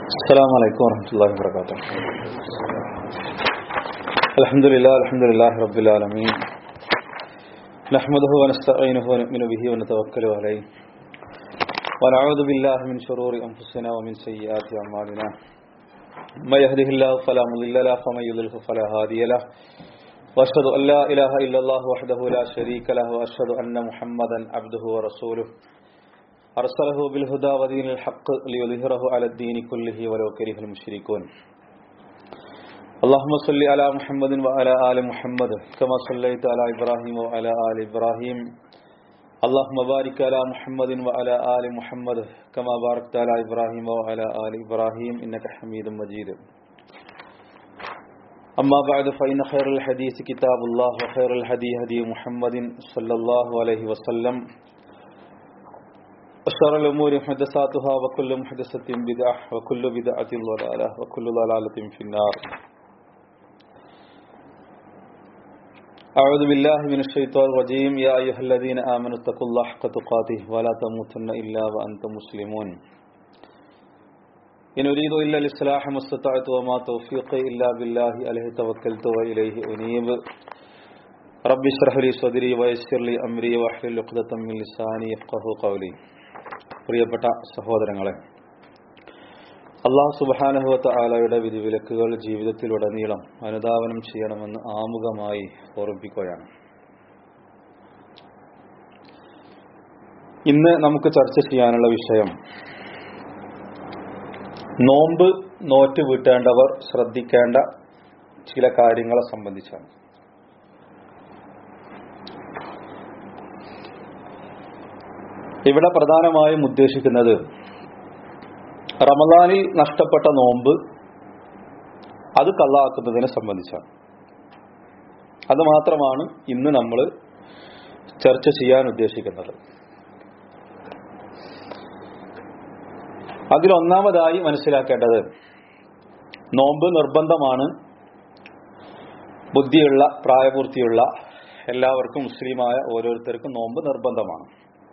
السلام عليكم ورحمة الله وبركاته الحمد لله الحمد لله رب العالمين نحمده ونستعينه ونؤمن به ونتوكل عليه ونعوذ بالله من شرور أنفسنا ومن سيئات أعمالنا ما يهده الله فلا مضل له ومن يضلل فلا هادي له وأشهد أن لا إله إلا الله وحده لا شريك له وأشهد أن محمدا عبده ورسوله أرسله بالهدى ودين الحق ليظهره على الدين كله ولو كره المشركون اللهم صل على محمد وعلى آل محمد كما صليت على إبراهيم وعلى آل إبراهيم اللهم بارك على محمد وعلى آل محمد كما باركت على إبراهيم وعلى آل إبراهيم إنك حميد مجيد أما بعد فإن خير الحديث كتاب الله وخير الهدي هدي محمد صلى الله عليه وسلم وشر الأمور محدثاتها وكل محدثة بدعة وكل بدعة ضلالة وكل ضلالة في النار أعوذ بالله من الشيطان الرجيم يا أيها الذين آمنوا اتقوا الله حق تقاته ولا تموتن إلا وأنتم مسلمون إن أريد إلا الإصلاح ما استطعت وما توفيقي إلا بالله عليه توكلت وإليه أنيب رب اشرح لي صدري ويسر لي أمري واحلل عقدة من لساني يفقهوا قولي പ്രിയപ്പെട്ട സഹോദരങ്ങളെ അള്ളാഹു സുബാനഹുവത്ത ആലയുടെ വിധിവിലക്കുകൾ ജീവിതത്തിലുടനീളം അനുധാവനം ചെയ്യണമെന്ന് ആമുഖമായി ഓർമ്മിപ്പിക്കുകയാണ് ഇന്ന് നമുക്ക് ചർച്ച ചെയ്യാനുള്ള വിഷയം നോമ്പ് നോറ്റ് വീട്ടേണ്ടവർ ശ്രദ്ധിക്കേണ്ട ചില കാര്യങ്ങളെ സംബന്ധിച്ചാണ് ഇവിടെ പ്രധാനമായും ഉദ്ദേശിക്കുന്നത് റമദാനിൽ നഷ്ടപ്പെട്ട നോമ്പ് അത് കള്ളാക്കുന്നതിനെ സംബന്ധിച്ചാണ് അത് മാത്രമാണ് ഇന്ന് നമ്മൾ ചർച്ച ചെയ്യാൻ ഉദ്ദേശിക്കുന്നത് അതിലൊന്നാമതായി മനസ്സിലാക്കേണ്ടത് നോമ്പ് നിർബന്ധമാണ് ബുദ്ധിയുള്ള പ്രായപൂർത്തിയുള്ള എല്ലാവർക്കും മുസ്ലിമായ ഓരോരുത്തർക്കും നോമ്പ് നിർബന്ധമാണ്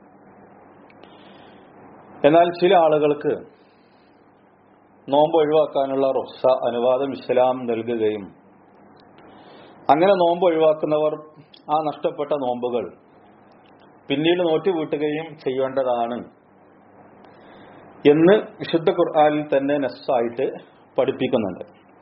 എന്നാൽ ചില ആളുകൾക്ക് നോമ്പ് ഒഴിവാക്കാനുള്ള റൊസ അനുവാദം ഇസ്ലാം നൽകുകയും അങ്ങനെ നോമ്പ് ഒഴിവാക്കുന്നവർ ആ നഷ്ടപ്പെട്ട നോമ്പുകൾ പിന്നീട് നോറ്റ് വീട്ടുകയും ചെയ്യേണ്ടതാണ് എന്ന് വിശുദ്ധ ഖുർആാനിൽ തന്നെ നെസ്സായിട്ട് പഠിപ്പിക്കുന്നുണ്ട്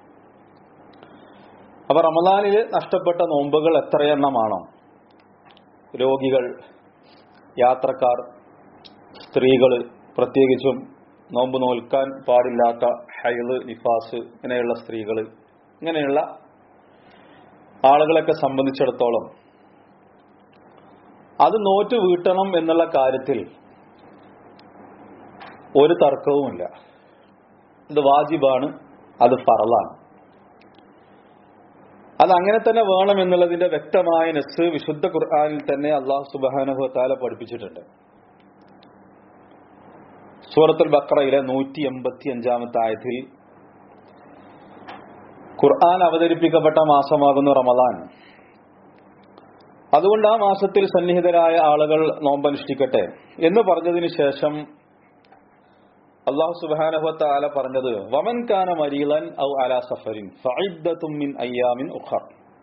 അപ്പൊ റമദാനിൽ നഷ്ടപ്പെട്ട നോമ്പുകൾ എത്രയെണ്ണമാണോ രോഗികൾ യാത്രക്കാർ സ്ത്രീകള് പ്രത്യേകിച്ചും നോമ്പ് നോൽക്കാൻ പാടില്ലാത്ത ഹൈള് നിഫാസ് ഇങ്ങനെയുള്ള സ്ത്രീകൾ ഇങ്ങനെയുള്ള ആളുകളൊക്കെ സംബന്ധിച്ചിടത്തോളം അത് നോറ്റ് വീട്ടണം എന്നുള്ള കാര്യത്തിൽ ഒരു തർക്കവുമില്ല ഇത് വാജിബാണ് അത് ഫറലാണ് അത് അങ്ങനെ തന്നെ വേണം എന്നുള്ളതിന്റെ വ്യക്തമായ നെസ് വിശുദ്ധ ഖുർആാനിൽ തന്നെ അള്ളാഹു സുബാനുഭവ താല പഠിപ്പിച്ചിട്ടുണ്ട് സൂറത്തുൽ ബക്രയിലെ നൂറ്റി എൺപത്തി അഞ്ചാമത്തെ ആയത്തിൽ ഖുർആൻ അവതരിപ്പിക്കപ്പെട്ട മാസമാകുന്നു റമദാൻ അതുകൊണ്ട് ആ മാസത്തിൽ സന്നിഹിതരായ ആളുകൾ നോമ്പനുഷ്ഠിക്കട്ടെ എന്ന് പറഞ്ഞതിന് ശേഷം അള്ളാഹു സുബാനഹത്ത ആല പറഞ്ഞത് വമൻ കാന മരീലൻ ഔ അല സഫരിൻ മിൻ അയ്യാമിൻ ഉഖർ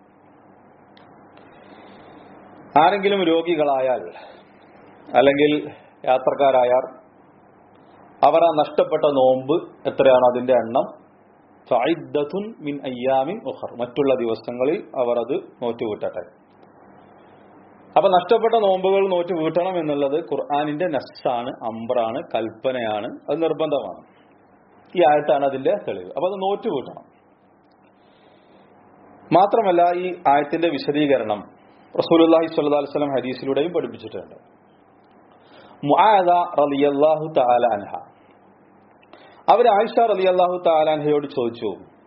ആരെങ്കിലും രോഗികളായാൽ അല്ലെങ്കിൽ യാത്രക്കാരായാൽ അവർ ആ നഷ്ടപ്പെട്ട നോമ്പ് എത്രയാണ് അതിന്റെ എണ്ണം ഫൈദത്തുൻ മിൻ അയ്യാമിൻ ഉഖർ മറ്റുള്ള ദിവസങ്ങളിൽ അവർ അത് നോറ്റ് വീട്ടട്ടെ അപ്പൊ നഷ്ടപ്പെട്ട നോമ്പുകൾ നോറ്റ് വീട്ടണം എന്നുള്ളത് ഖുർആാനിന്റെ നസ്സാണ് അമ്പ്രാണ് കൽപ്പനയാണ് അത് നിർബന്ധമാണ് ഈ ആയത്താണ് അതിന്റെ തെളിവ് അപ്പൊ അത് നോറ്റ് വീട്ടണം മാത്രമല്ല ഈ ആയത്തിന്റെ വിശദീകരണം റസൂലുല്ലാഹി സ്വല്ലല്ലാഹു അലൈഹി വസല്ലം ഹദീസിലൂടെയും പഠിപ്പിച്ചിട്ടുണ്ട് മുആദ റളിയല്ലാഹു തആല അൻഹ അവർ ആയിഷ റലി അള്ളാഹു താലാൻഹയോട് ചോദിച്ചു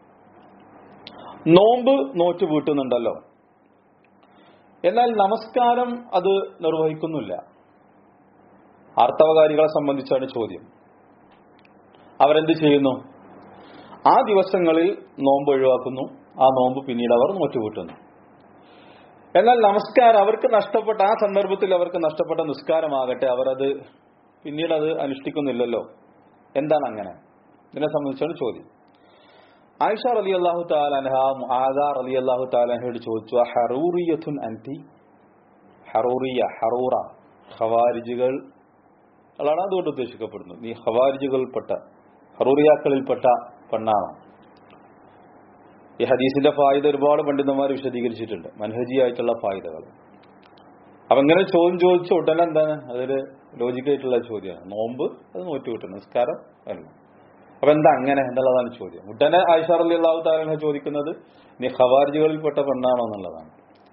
നോമ്പ് നോറ്റ് വീട്ടുന്നുണ്ടല്ലോ എന്നാൽ നമസ്കാരം അത് നിർവഹിക്കുന്നില്ല ആർത്തവകാരികളെ സംബന്ധിച്ചാണ് ചോദ്യം അവരെന്ത് ചെയ്യുന്നു ആ ദിവസങ്ങളിൽ നോമ്പ് ഒഴിവാക്കുന്നു ആ നോമ്പ് പിന്നീട് അവർ നോറ്റ് വീട്ടുന്നു എന്നാൽ നമസ്കാരം അവർക്ക് നഷ്ടപ്പെട്ട ആ സന്ദർഭത്തിൽ അവർക്ക് നഷ്ടപ്പെട്ട നിസ്കാരമാകട്ടെ അവരത് പിന്നീട് അത് അനുഷ്ഠിക്കുന്നില്ലല്ലോ എന്താണ് അങ്ങനെ ഇതിനെ സംബന്ധിച്ചാണ് ചോദ്യം ആയിഷ റലി അള്ളാഹു താലാൻഹ ആദാർ അലി അള്ളാഹു താലാൻഹയോട് ചോദിച്ചു ഹറൂറിയത്തുൻ അൻതി ഹറൂറിയ ഹറൂറ ഖവാരിജുകൾ അതാണ് അതുകൊണ്ട് ഉദ്ദേശിക്കപ്പെടുന്നത് നീ ഖവാരിജുകൾപ്പെട്ട ഹറൂറിയാക്കളിൽപ്പെട്ട പെണ്ണാണോ ഈ ഹദീസിന്റെ ഫായിദ ഒരുപാട് പണ്ഡിതന്മാർ വിശദീകരിച്ചിട്ടുണ്ട് മനഹജിയായിട്ടുള്ള ഫായിദകൾ അപ്പൊ ഇങ്ങനെ ചോദ്യം ചോദിച്ച ഉടനെ എന്താണ് അതൊരു ലോജിക്കായിട്ടുള്ള ചോദ്യമാണ് നോമ്പ് അത് നോറ്റ് കിട്ടും നിസ്കാരം അല്ല അപ്പൊ എന്താ അങ്ങനെ എന്നുള്ളതാണ് ചോദ്യം ഉടനെ ആയിഷാർ അലി അള്ളാഹു താലാനെ ചോദിക്കുന്നത് നീ ഖവാരിജുകളിൽപ്പെട്ട പെണ്ണാണോ എന്നുള്ളതാണ്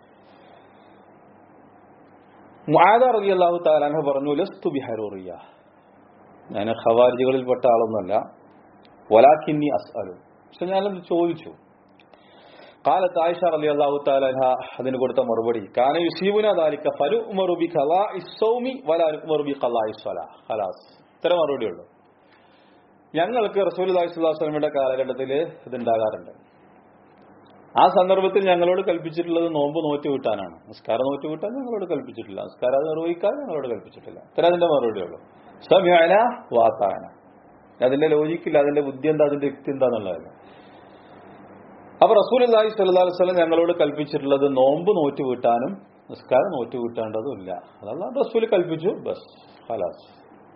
മുആദ റലി അള്ളാഹു താലാൻഹ പറഞ്ഞു ലസ്തു ബിഹറൂറിയ ഞാൻ ഖവാരിജുകളിൽപ്പെട്ട ആളൊന്നുമല്ല വലാക്കിന്നി അസ്അലു പക്ഷെ ഞാനത് ചോദിച്ചു قالت عائشة رضي الله تعالى عنها അതിന് കൊടുത്ത മറുപടി കാന യുസീബുന ذلك فنؤمر بقضاء الصوم ولا نؤمر بقضاء الصلاة خلاص ഇത്ര മറുപടി ഉള്ളൂ ഞങ്ങൾക്ക് റസൂൽ അലൈഹി സ്വലാസ്ലമിയുടെ കാലഘട്ടത്തിൽ ഇതുണ്ടാകാറുണ്ട് ആ സന്ദർഭത്തിൽ ഞങ്ങളോട് കൽപ്പിച്ചിട്ടുള്ളത് നോമ്പ് നോറ്റ് വീട്ടാനാണ് നിസ്കാരം നോറ്റ് വീട്ടാൻ ഞങ്ങളോട് കൽപ്പിച്ചിട്ടില്ല നിസ്കാരം അത് നിർവഹിക്കാൻ ഞങ്ങളോട് കൽപ്പിച്ചിട്ടില്ല ഇത്ര അതിന്റെ മറുപടി ഉള്ളൂ സമയന വാത്താന അതിന്റെ ലോജിക്കില്ല അതിന്റെ ബുദ്ധി എന്താ അതിന്റെ യുക്തി എന്താന്നുള്ളതല്ല അപ്പൊ റസൂൽ അള്ളാഹി സ്വല്ലാ വസ്ലം ഞങ്ങളോട് കൽപ്പിച്ചിട്ടുള്ളത് നോമ്പ് നോറ്റ് വീട്ടാനും നിസ്കാരം നോറ്റ് വീട്ടേണ്ടതും ഇല്ല അതല്ല റസൂൽ കൽപ്പിച്ചു ബസ് ഹലാസ്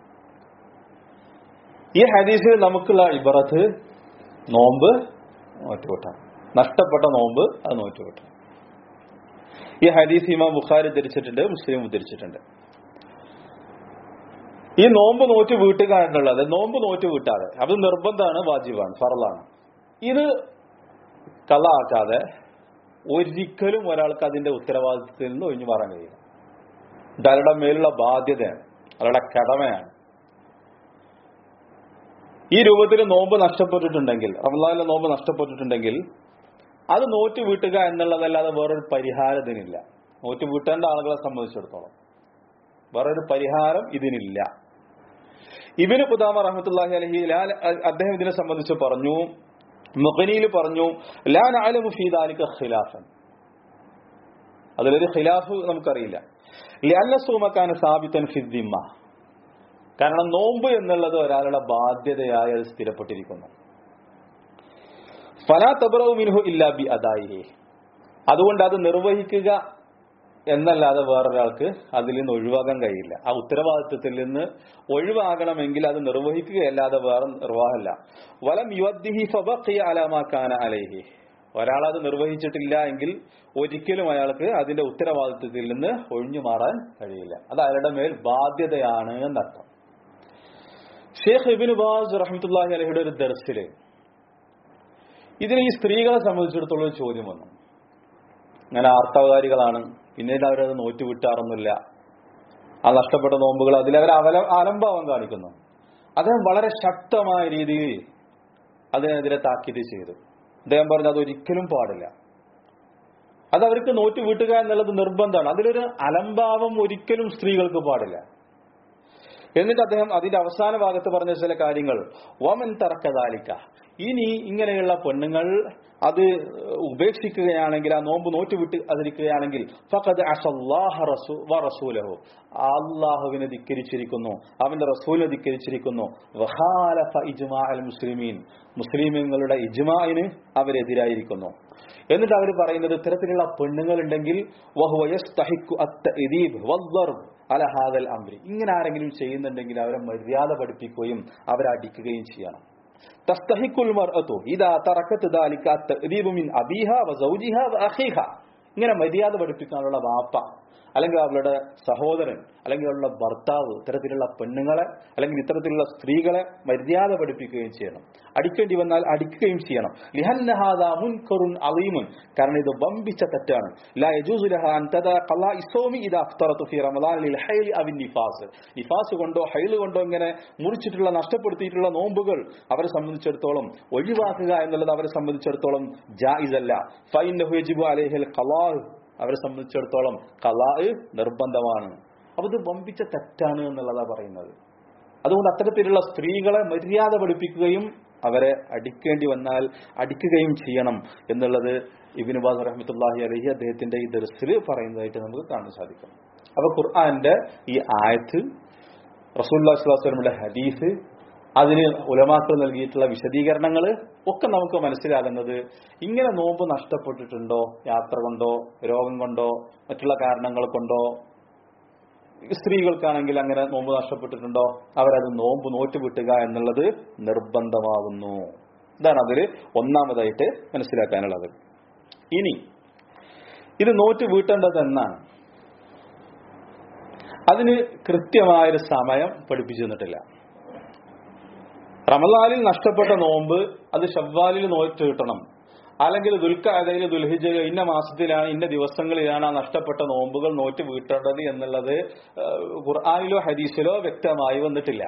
ഈ ഹദീസിൽ നമുക്കുള്ള ഇബറത്ത് നോമ്പ് നോറ്റുകൂട്ടാം നഷ്ടപ്പെട്ട നോമ്പ് അത് നോറ്റുകൂട്ടാം ഈ ഹദീസ് ഇമാം ബുഖാരി ധരിച്ചിട്ടുണ്ട് മുസ്ലിം ഉദ്ധരിച്ചിട്ടുണ്ട് ഈ നോമ്പ് നോറ്റ് വീട്ടുക എന്നുള്ളത് നോമ്പ് നോറ്റ് വീട്ടാതെ അത് നിർബന്ധമാണ് വാജിബാണ് ഫറലാണ് ഇത് കഥ ആക്കാതെ ഒരിക്കലും ഒരാൾക്ക് അതിന്റെ ഉത്തരവാദിത്തത്തിൽ നിന്ന് ഒഴിഞ്ഞു മാറാൻ കഴിയില്ല ഇത് അയാളുടെ മേലുള്ള ബാധ്യതയാണ് അയാളുടെ കടമയാണ് ഈ രൂപത്തിൽ നോമ്പ് നഷ്ടപ്പെട്ടിട്ടുണ്ടെങ്കിൽ റമദാനിലെ നോമ്പ് നഷ്ടപ്പെട്ടിട്ടുണ്ടെങ്കിൽ അത് നോറ്റ് വീട്ടുക എന്നുള്ളതല്ലാതെ വേറൊരു പരിഹാരം ഇതിനില്ല നോറ്റ് വീട്ടേണ്ട ആളുകളെ സംബന്ധിച്ചിടത്തോളം വേറൊരു പരിഹാരം ഇതിനില്ല ഇബിന് കുദാമ റഹമത്തുല്ലാഹി അലഹി അദ്ദേഹം ഇതിനെ സംബന്ധിച്ച് പറഞ്ഞു മുഖനിയിൽ പറഞ്ഞു ലാൻ ആലമു ഫീദാലിക ഖിലാഫൻ അതിലൊരു ഖിലാഫ് നമുക്കറിയില്ല ലല്ല സൂമക്കാന സാബിത്തൻ ഫിദ്ദിമ്മ കാരണം നോമ്പ് എന്നുള്ളത് ഒരാളുടെ ബാധ്യതയായി അത് സ്ഥിരപ്പെട്ടിരിക്കുന്നു ഫലാ തബറവ് മിൻഹു ഇല്ലാ ബി അദായി അതുകൊണ്ട് അത് നിർവഹിക്കുക എന്നല്ലാതെ വേറൊരാൾക്ക് അതിൽ നിന്ന് ഒഴിവാക്കാൻ കഴിയില്ല ആ ഉത്തരവാദിത്വത്തിൽ നിന്ന് ഒഴിവാകണമെങ്കിൽ അത് നിർവഹിക്കുകയല്ലാതെ വേറെ നിർവാഹമല്ല വലം യുവദ്ദിഹി ഫബഖിയ അലാമാക്കാന അലൈഹി ഒരാളത് നിർവഹിച്ചിട്ടില്ല എങ്കിൽ ഒരിക്കലും അയാൾക്ക് അതിന്റെ ഉത്തരവാദിത്വത്തിൽ നിന്ന് ഒഴിഞ്ഞു മാറാൻ കഴിയില്ല അത് അയാളുടെ മേൽ ബാധ്യതയാണ് എന്നർത്ഥം ഷേഖ് ഇബിൻ ബാസ് റഹ്മത്തുല്ലാഹി അലഹിയുടെ ഒരു ദർസില് ഇതിന് ഈ സ്ത്രീകളെ സംബന്ധിച്ചിടത്തോളം ഒരു ചോദ്യം വന്നു അങ്ങനെ ആർത്തവകാരികളാണ് പിന്നീട് അവരത് നോറ്റ് വിട്ടാറൊന്നുമില്ല ആ നഷ്ടപ്പെട്ട നോമ്പുകൾ അതിൽ അവർ അവല അലംഭാവം കാണിക്കുന്നു അദ്ദേഹം വളരെ ശക്തമായ രീതിയിൽ അതിനെതിരെ താക്കീത് ചെയ്തു അദ്ദേഹം പറഞ്ഞു അത് ഒരിക്കലും പാടില്ല അത് അവർക്ക് നോറ്റ് വീട്ടുക എന്നുള്ളത് നിർബന്ധമാണ് അതിലൊരു അലംഭാവം ഒരിക്കലും സ്ത്രീകൾക്ക് പാടില്ല എന്നിട്ട് അദ്ദേഹം അതിന്റെ അവസാന ഭാഗത്ത് പറഞ്ഞ ചില കാര്യങ്ങൾ വമൻ തറക്കതാലിക്ക ഇനി ഇങ്ങനെയുള്ള പെണ്ണുങ്ങൾ അത് ഉപേക്ഷിക്കുകയാണെങ്കിൽ ആ നോമ്പ് നോറ്റുവിട്ട് അതിരിക്കുകയാണെങ്കിൽ ഫഖദ് അസല്ലാഹ റസൂ- വ റസൂലഹു അള്ളാഹുവിനെ ധിക്കരിച്ചിരിക്കുന്നു അവന്റെ റസൂലിനെ ധിക്കരിച്ചിരിക്കുന്നു വഹാലഫ ഇജ്മാ അൽ മുസ്ലിമീൻ മുസ്ലിമീങ്ങളുടെ ഇജ്മായിന് അവരെതിരായിരിക്കുന്നു എന്നിട്ട് അവർ പറയുന്നത് ഇത്തരത്തിലുള്ള പെണ്ണുങ്ങൾ ഉണ്ടെങ്കിൽ അലഹാദൽ അംരി ഇങ്ങനെ ആരെങ്കിലും ചെയ്യുന്നുണ്ടെങ്കിൽ അവരെ മര്യാദ പഠിപ്പിക്കുകയും അവരെ അടിക്കുകയും ചെയ്യണം തസ്തഹിക്കുൽ മർഅത്തു ഇദാ തറക്കത്ത് ദാലിക തഅദീബു മിൻ അബീഹ വസൗജിഹ വഅഖീഹ ഇങ്ങനെ മര്യാദ പഠിപ്പിക്കാനുള്ള വാപ്പ അല്ലെങ്കിൽ അവളുടെ സഹോദരൻ അല്ലെങ്കിൽ അവളുടെ ഭർത്താവ് ഇത്തരത്തിലുള്ള പെണ്ണുങ്ങളെ അല്ലെങ്കിൽ ഇത്തരത്തിലുള്ള സ്ത്രീകളെ മര്യാദ പഠിപ്പിക്കുകയും ചെയ്യണം അടിക്കേണ്ടി വന്നാൽ അടിക്കുകയും ചെയ്യണം ലിഹന്നഹാദ മുൻകറുൻ അലീമുൻ കാരണം ഇത് വമ്പിച്ച തെറ്റാണ് ലാ യജൂസു ലഹ അൻ തദാ ഖലാഇ സൗമി ഇദാ അഫ്തറതു ഫീ റമളാൻ ലിൽ ഹൈലി അവി നിഫാസ് നിഫാസ് കൊണ്ടോ ഹൈൽ കൊണ്ടോ ഇങ്ങനെ മുറിച്ചിട്ടുള്ള നഷ്ടപ്പെടുത്തിയിട്ടുള്ള നോമ്പുകൾ അവരെ സംബന്ധിച്ചിടത്തോളം ഒഴിവാക്കുക എന്നുള്ളത് അവരെ സംബന്ധിച്ചിടത്തോളം ജായിസല്ല ഫൈനഹു യജിബു അലൈഹിൽ ഖലാഹ് അവരെ സംബന്ധിച്ചിടത്തോളം കലാ നിർബന്ധമാണ് അപ്പൊ ഇത് വമ്പിച്ച തെറ്റാണ് എന്നുള്ളതാ പറയുന്നത് അതുകൊണ്ട് അത്തരത്തിലുള്ള സ്ത്രീകളെ മര്യാദ പഠിപ്പിക്കുകയും അവരെ അടിക്കേണ്ടി വന്നാൽ അടിക്കുകയും ചെയ്യണം എന്നുള്ളത് ഇബിൻ ബാസ് റഹ്മത്തുല്ലാഹി അലഹി അദ്ദേഹത്തിന്റെ ഈ ദർസിൽ പറയുന്നതായിട്ട് നമുക്ക് കാണാൻ സാധിക്കും അപ്പൊ ഖുർആന്റെ ഈ ആയത്ത് റസൂല്ലാ സ്വലാസ്ലമിയുടെ ഹദീസ് അതിന് ഉലമാക്കൾ നൽകിയിട്ടുള്ള വിശദീകരണങ്ങൾ ഒക്കെ നമുക്ക് മനസ്സിലാകുന്നത് ഇങ്ങനെ നോമ്പ് നഷ്ടപ്പെട്ടിട്ടുണ്ടോ യാത്ര കൊണ്ടോ രോഗം കൊണ്ടോ മറ്റുള്ള കാരണങ്ങൾ കൊണ്ടോ സ്ത്രീകൾക്കാണെങ്കിൽ അങ്ങനെ നോമ്പ് നഷ്ടപ്പെട്ടിട്ടുണ്ടോ അവരത് നോമ്പ് നോറ്റ് വിട്ടുക എന്നുള്ളത് നിർബന്ധമാകുന്നു ഇതാണ് അതിൽ ഒന്നാമതായിട്ട് മനസ്സിലാക്കാനുള്ളത് ഇനി ഇത് നോറ്റ് വീട്ടേണ്ടത് എന്നാണ് അതിന് കൃത്യമായൊരു സമയം പഠിപ്പിച്ചു തന്നിട്ടില്ല റമലാലിൽ നഷ്ടപ്പെട്ട നോമ്പ് അത് ഷവ്വാലിൽ നോറ്റ് കിട്ടണം അല്ലെങ്കിൽ ദുൽഖാദയിൽ ദുൽഹിജയിലോ ഇന്ന മാസത്തിലാണ് ഇന്ന ദിവസങ്ങളിലാണ് ആ നഷ്ടപ്പെട്ട നോമ്പുകൾ നോറ്റ് വീട്ടേണ്ടത് എന്നുള്ളത് ഏഹ്, ഖുർആനിലോ ഹദീസിലോ വ്യക്തമായി വന്നിട്ടില്ല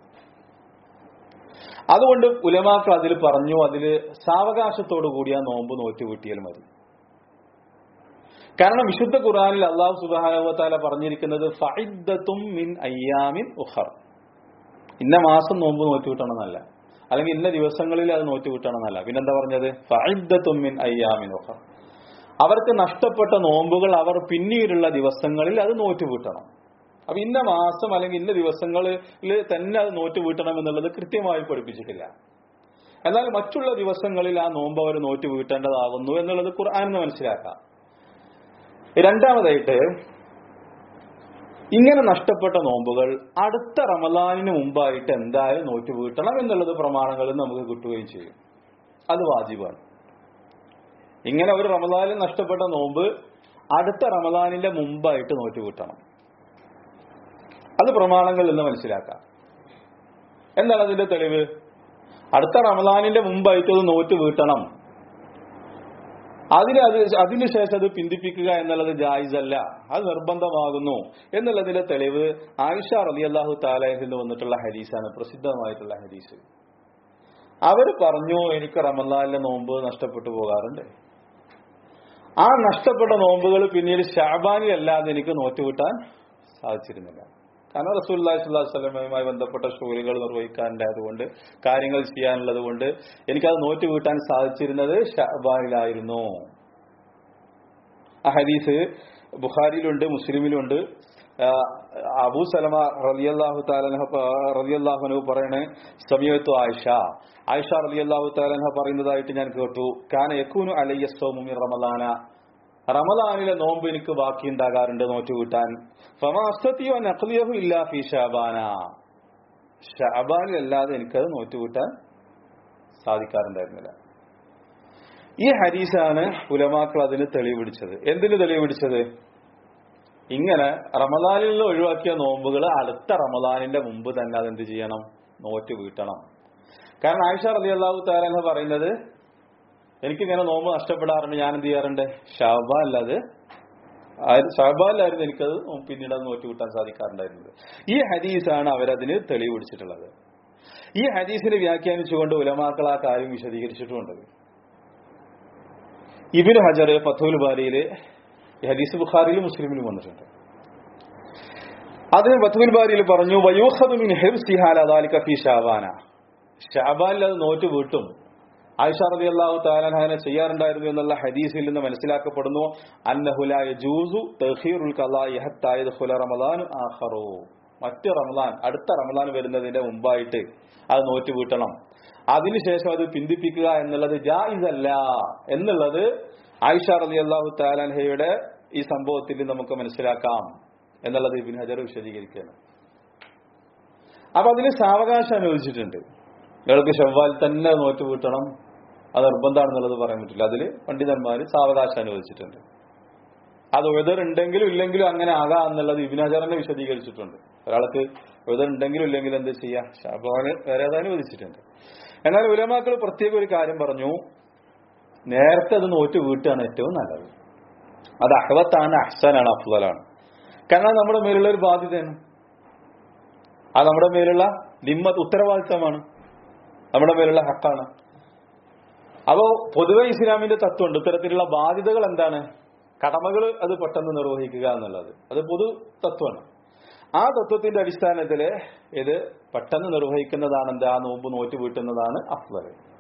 അതുകൊണ്ട് ഉലമാക്കൾ അതിൽ പറഞ്ഞു അതിൽ സാവകാശത്തോടു കൂടി ആ നോമ്പ് നോറ്റ് വീട്ടിയാൽ മതി കാരണം വിശുദ്ധ ഖുർആനിൽ അള്ളാഹു സുബാനുവത്താല പറഞ്ഞിരിക്കുന്നത് ഫൈദത്തും മിൻ അയ്യാമിൻ ഉഹർ ഇന്ന മാസം നോമ്പ് നോറ്റ് കിട്ടണമെന്നല്ല അല്ലെങ്കിൽ ഇന്ന ദിവസങ്ങളിൽ അത് നോറ്റ് കിട്ടണമെന്നല്ല പിന്നെന്താ പറഞ്ഞത് ഫൈദത്തും മിൻ അയ്യാമിൻ ഉഹർ അവർക്ക് നഷ്ടപ്പെട്ട നോമ്പുകൾ അവർ പിന്നീടുള്ള ദിവസങ്ങളിൽ അത് നോറ്റ് വീട്ടണം അപ്പൊ ഇന്ന മാസം അല്ലെങ്കിൽ ഇന്ന ദിവസങ്ങളിൽ തന്നെ അത് നോറ്റ് വീട്ടണം എന്നുള്ളത് കൃത്യമായി പഠിപ്പിച്ചിട്ടില്ല എന്നാൽ മറ്റുള്ള ദിവസങ്ങളിൽ ആ നോമ്പ് അവർ നോറ്റ് വീട്ടേണ്ടതാകുന്നു എന്നുള്ളത് ഖുർആാനെന്ന് മനസ്സിലാക്കാം രണ്ടാമതായിട്ട് ഇങ്ങനെ നഷ്ടപ്പെട്ട നോമ്പുകൾ അടുത്ത റമദാനിന് മുമ്പായിട്ട് എന്തായാലും നോറ്റ് വീട്ടണം എന്നുള്ളത് പ്രമാണങ്ങളിൽ നമുക്ക് കിട്ടുകയും ചെയ്യും അത് വാജിബാണ് ഇങ്ങനെ ഒരു റമദാനിൽ നഷ്ടപ്പെട്ട നോമ്പ് അടുത്ത റമദാനിന്റെ മുമ്പായിട്ട് നോറ്റ് വീട്ടണം അത് പ്രമാണങ്ങളിൽ നിന്ന് മനസ്സിലാക്കാം എന്താണ് അതിന്റെ തെളിവ് അടുത്ത റമദാനിന്റെ മുമ്പായിട്ട് അത് നോറ്റ് വീട്ടണം അതിന് അത് അതിനുശേഷം അത് പിന്തിപ്പിക്കുക എന്നുള്ളത് ജായിസല്ല അത് നിർബന്ധമാകുന്നു എന്നുള്ളതിന്റെ തെളിവ് ആയിഷ റലി അള്ളാഹു താലാഹിൽ നിന്ന് വന്നിട്ടുള്ള ഹദീസാണ് പ്രസിദ്ധമായിട്ടുള്ള ഹദീസ് അവര് പറഞ്ഞു എനിക്ക് റമദാനിലെ നോമ്പ് നഷ്ടപ്പെട്ടു പോകാറുണ്ട് ആ നഷ്ടപ്പെട്ട നോമ്പുകൾ പിന്നീട് ഷാബാനിലല്ലാതെ എനിക്ക് നോറ്റുവിട്ടാൻ സാധിച്ചിരുന്നില്ല കാരണം റസൂല്ലാഹി സ്വല്ലല്ലാഹു അലൈഹി വസല്ലമയുമായി ബന്ധപ്പെട്ട ജോലികൾ നിർവഹിക്കാനുണ്ടായതുകൊണ്ട് കാര്യങ്ങൾ ചെയ്യാനുള്ളത് കൊണ്ട് എനിക്കത് നോറ്റ് വീട്ടാൻ സാധിച്ചിരുന്നത് ഷഹബാനിലായിരുന്നു ആ ഹദീസ് ബുഖാരിയിലുണ്ട് മുസ്ലിമിലുണ്ട് ആ, അബൂ സലമ റളിയല്ലാഹു താലഹ റളിയല്ലാഹുനു പറയണേ സമയത്തു ആയിഷ ആയിഷ റളിയല്ലാഹു താലഹ പറയുന്നതായിട്ട് ഞാൻ കേട്ടു കാന യക്കൂനു അലയ്യ സൗമു മിൻ റമദാന റമദാനിലെ നോമ്പ് എനിക്ക് ബാക്കി ഉണ്ടാകാറുണ്ട് നോറ്റ് വീട്ടാൻ ഫമാസ്തത്തിയോ നഖ്ലിയഹു ഇല്ലാ ഫി ഷാബാന ഷാബാനിലല്ലാതെ എനിക്കത് നോറ്റ് വീട്ടാൻ സാധിക്കാറുണ്ടായിരുന്നില്ല ഈ ഹരീസാണ് ഉലമാക്കൾ അതിന് തെളിവ് പിടിച്ചത് എന്തിന് തെളിവ് പിടിച്ചത് ഇങ്ങനെ റമദാനിൽ നിന്ന് ഒഴിവാക്കിയ നോമ്പുകൾ അടുത്ത റമദാനിന്റെ മുമ്പ് തന്നെ അതെന്ത് ചെയ്യണം നോറ്റ് വീട്ടണം കാരണം ആയിഷ റലി അള്ളാഹു താരെന്ന് പറയുന്നത് എനിക്കിങ്ങനെ നോമ്പ് നഷ്ടപ്പെടാറുണ്ട് ഞാൻ എന്ത് ചെയ്യാറുണ്ട് ഷാബ അല്ലാതെ ഷാബാലായിരുന്നു എനിക്കത് പിന്നീട് അത് നോറ്റ് കൂട്ടാൻ സാധിക്കാറുണ്ടായിരുന്നത് ഈ ഹദീസാണ് അവരതിന് തെളിവ് പിടിച്ചിട്ടുള്ളത് ഈ ഹദീസിനെ വ്യാഖ്യാനിച്ചുകൊണ്ട് ഉലമാക്കൾ ആ കാര്യം വിശദീകരിച്ചിട്ടുമുണ്ട് ഇബിൻ ഹജർ ഫത്തുൽ ബാരിയില് ഈ ഹദീസ് ബുഖാരിയിലും മുസ്ലിമിലും വന്നിട്ടുണ്ട് അതിന് ഫത്തുൽ ബാരിയിൽ പറഞ്ഞു വയൂഖദു മിൻ ഹിർസിഹാല ദാലിക ഫീ ഷാബാന ഷാബാനിൽ അത് നോറ്റ് വീട്ടും ആയിഷ റബി അള്ളാഹു താലാനെ ചെയ്യാറുണ്ടായിരുന്നു എന്നുള്ള ഹദീസിൽ നിന്ന് മനസ്സിലാക്കപ്പെടുന്നു അന്നഹുല യജൂസു തഖീറുൽ ഖളാഇ ഹത്താ യദ്ഖുല റമളാൻ ആഖറു മറ്റ് റമളാൻ അടുത്ത റമളാൻ വരുന്നതിന്റെ മുമ്പായിട്ട് അത് നോറ്റ് വീട്ടണം അതിനുശേഷം അത് പിന്തിപ്പിക്കുക എന്നുള്ളത് ജായിസ് അല്ല എന്നുള്ളത് ആയിഷ റലി അള്ളാഹു താലാൻഹയുടെ ഈ സംഭവത്തിൽ നമുക്ക് മനസ്സിലാക്കാം എന്നുള്ളത് ഇബിൻ ഹജർ വിശദീകരിക്കുകയാണ് അപ്പൊ അതിന് സാവകാശം അനുവദിച്ചിട്ടുണ്ട് ഇയാൾക്ക് ഷവ്വാൽ തന്നെ നോറ്റ് വീട്ടണം അത് നിർബന്ധമാണെന്നുള്ളത് പറയാൻ പറ്റില്ല അതിൽ പണ്ഡിതന്മാർ സാവകാശം അനുവദിച്ചിട്ടുണ്ട് അത് വെതർ ഉണ്ടെങ്കിലും ഇല്ലെങ്കിലും അങ്ങനെ ആകാം എന്നുള്ളത് ഇബിനാചാരനെ വിശദീകരിച്ചിട്ടുണ്ട് ഒരാൾക്ക് വെതർ ഉണ്ടെങ്കിലും ഇല്ലെങ്കിലും എന്ത് ചെയ്യാം ഷാബാന് വേറെ അത് അനുവദിച്ചിട്ടുണ്ട് എന്നാൽ ഉലമാക്കൾ പ്രത്യേക ഒരു കാര്യം പറഞ്ഞു നേരത്തെ അത് നോറ്റ് വീട്ടുകയാണ് ഏറ്റവും നല്ലത് അത് അഹവത്താണ് അഹ്സാനാണ് അഫ്സലാണ് കാരണം നമ്മുടെ മേലുള്ള ഒരു ബാധ്യതയാണ് അത് നമ്മുടെ മേലുള്ള നിമ്മത്ത് ഉത്തരവാദിത്തമാണ് നമ്മുടെ മേലുള്ള ഹക്കാണ് അപ്പോ പൊതുവെ ഇസ്ലാമിന്റെ തത്വമുണ്ട് ഇത്തരത്തിലുള്ള ബാധ്യതകൾ എന്താണ് കടമകൾ അത് പെട്ടെന്ന് നിർവഹിക്കുക എന്നുള്ളത് അത് പൊതു തത്വമാണ് ആ തത്വത്തിന്റെ അടിസ്ഥാനത്തിൽ ഇത് പെട്ടെന്ന് നിർവഹിക്കുന്നതാണ് എന്താ നോമ്പ് നോറ്റ് വീട്ടുന്നതാണ് അഫ്വൽ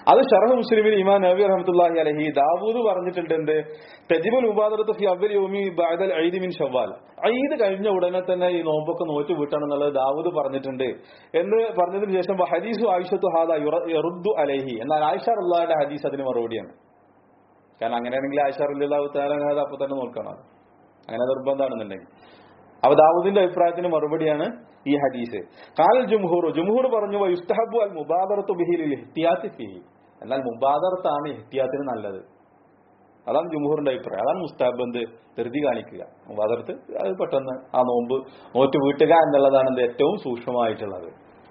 അത് ഷറഹ് മുസ്ലിമിൽ ഇമാം നബി റഹ്മത്തുള്ളാഹി അലഹി ദാവൂദ് പറഞ്ഞിട്ടുണ്ട് എന്ത് തജിബുൽ മുബാദറത്ത് ഫി അവൽ യൗമി ബഅദൽ ഈദ് മിൻ ഷവ്വാൽ ഈദ് കഴിഞ്ഞ ഉടനെ തന്നെ ഈ നോമ്പൊക്കെ നോറ്റ് വീട്ടണം എന്നുള്ളത് ദാവൂദ് പറഞ്ഞിട്ടുണ്ട് എന്ന് പറഞ്ഞതിന് ശേഷം ഹദീസു ആയിഷത്തു ഹാദ യറുദ്ദു അലൈഹി എന്നാൽ ആയിഷ അള്ളാഹുടെ ഹദീസ് അതിന് മറുപടിയാണ് കാരണം അങ്ങനെയാണെങ്കിൽ ആയിഷ അള്ളാഹു താലാൻ അപ്പൊ തന്നെ നോക്കണം അങ്ങനെ നിർബന്ധമാണെന്നുണ്ടെങ്കിൽ അപ്പൊ ദാവൂദിന്റെ അഭിപ്രായത്തിന് മറുപടിയാണ് ഈ ഹദീസ് കാൽ ജുംഹൂർ ജുംഹൂർ പറഞ്ഞു യുസ്തഹബു അൽ മുബാദറത്തു ബിഹിൽ ഇഹ്തിയാത്തി ഫിഹി എന്നാൽ മുബാദറത്താണ് ഇഹ്തിയാത്തിന് നല്ലത് അതാണ് ജുംഹൂറിന്റെ അഭിപ്രായം അതാണ് മുസ്താബ് എന്ത് ധൃതി കാണിക്കുക മുബാദറത്ത് അത് പെട്ടെന്ന് ആ നോമ്പ് നോറ്റ് വീട്ടുക എന്നുള്ളതാണ് എന്ത് ഏറ്റവും സൂക്ഷ്മമായിട്ടുള്ളത്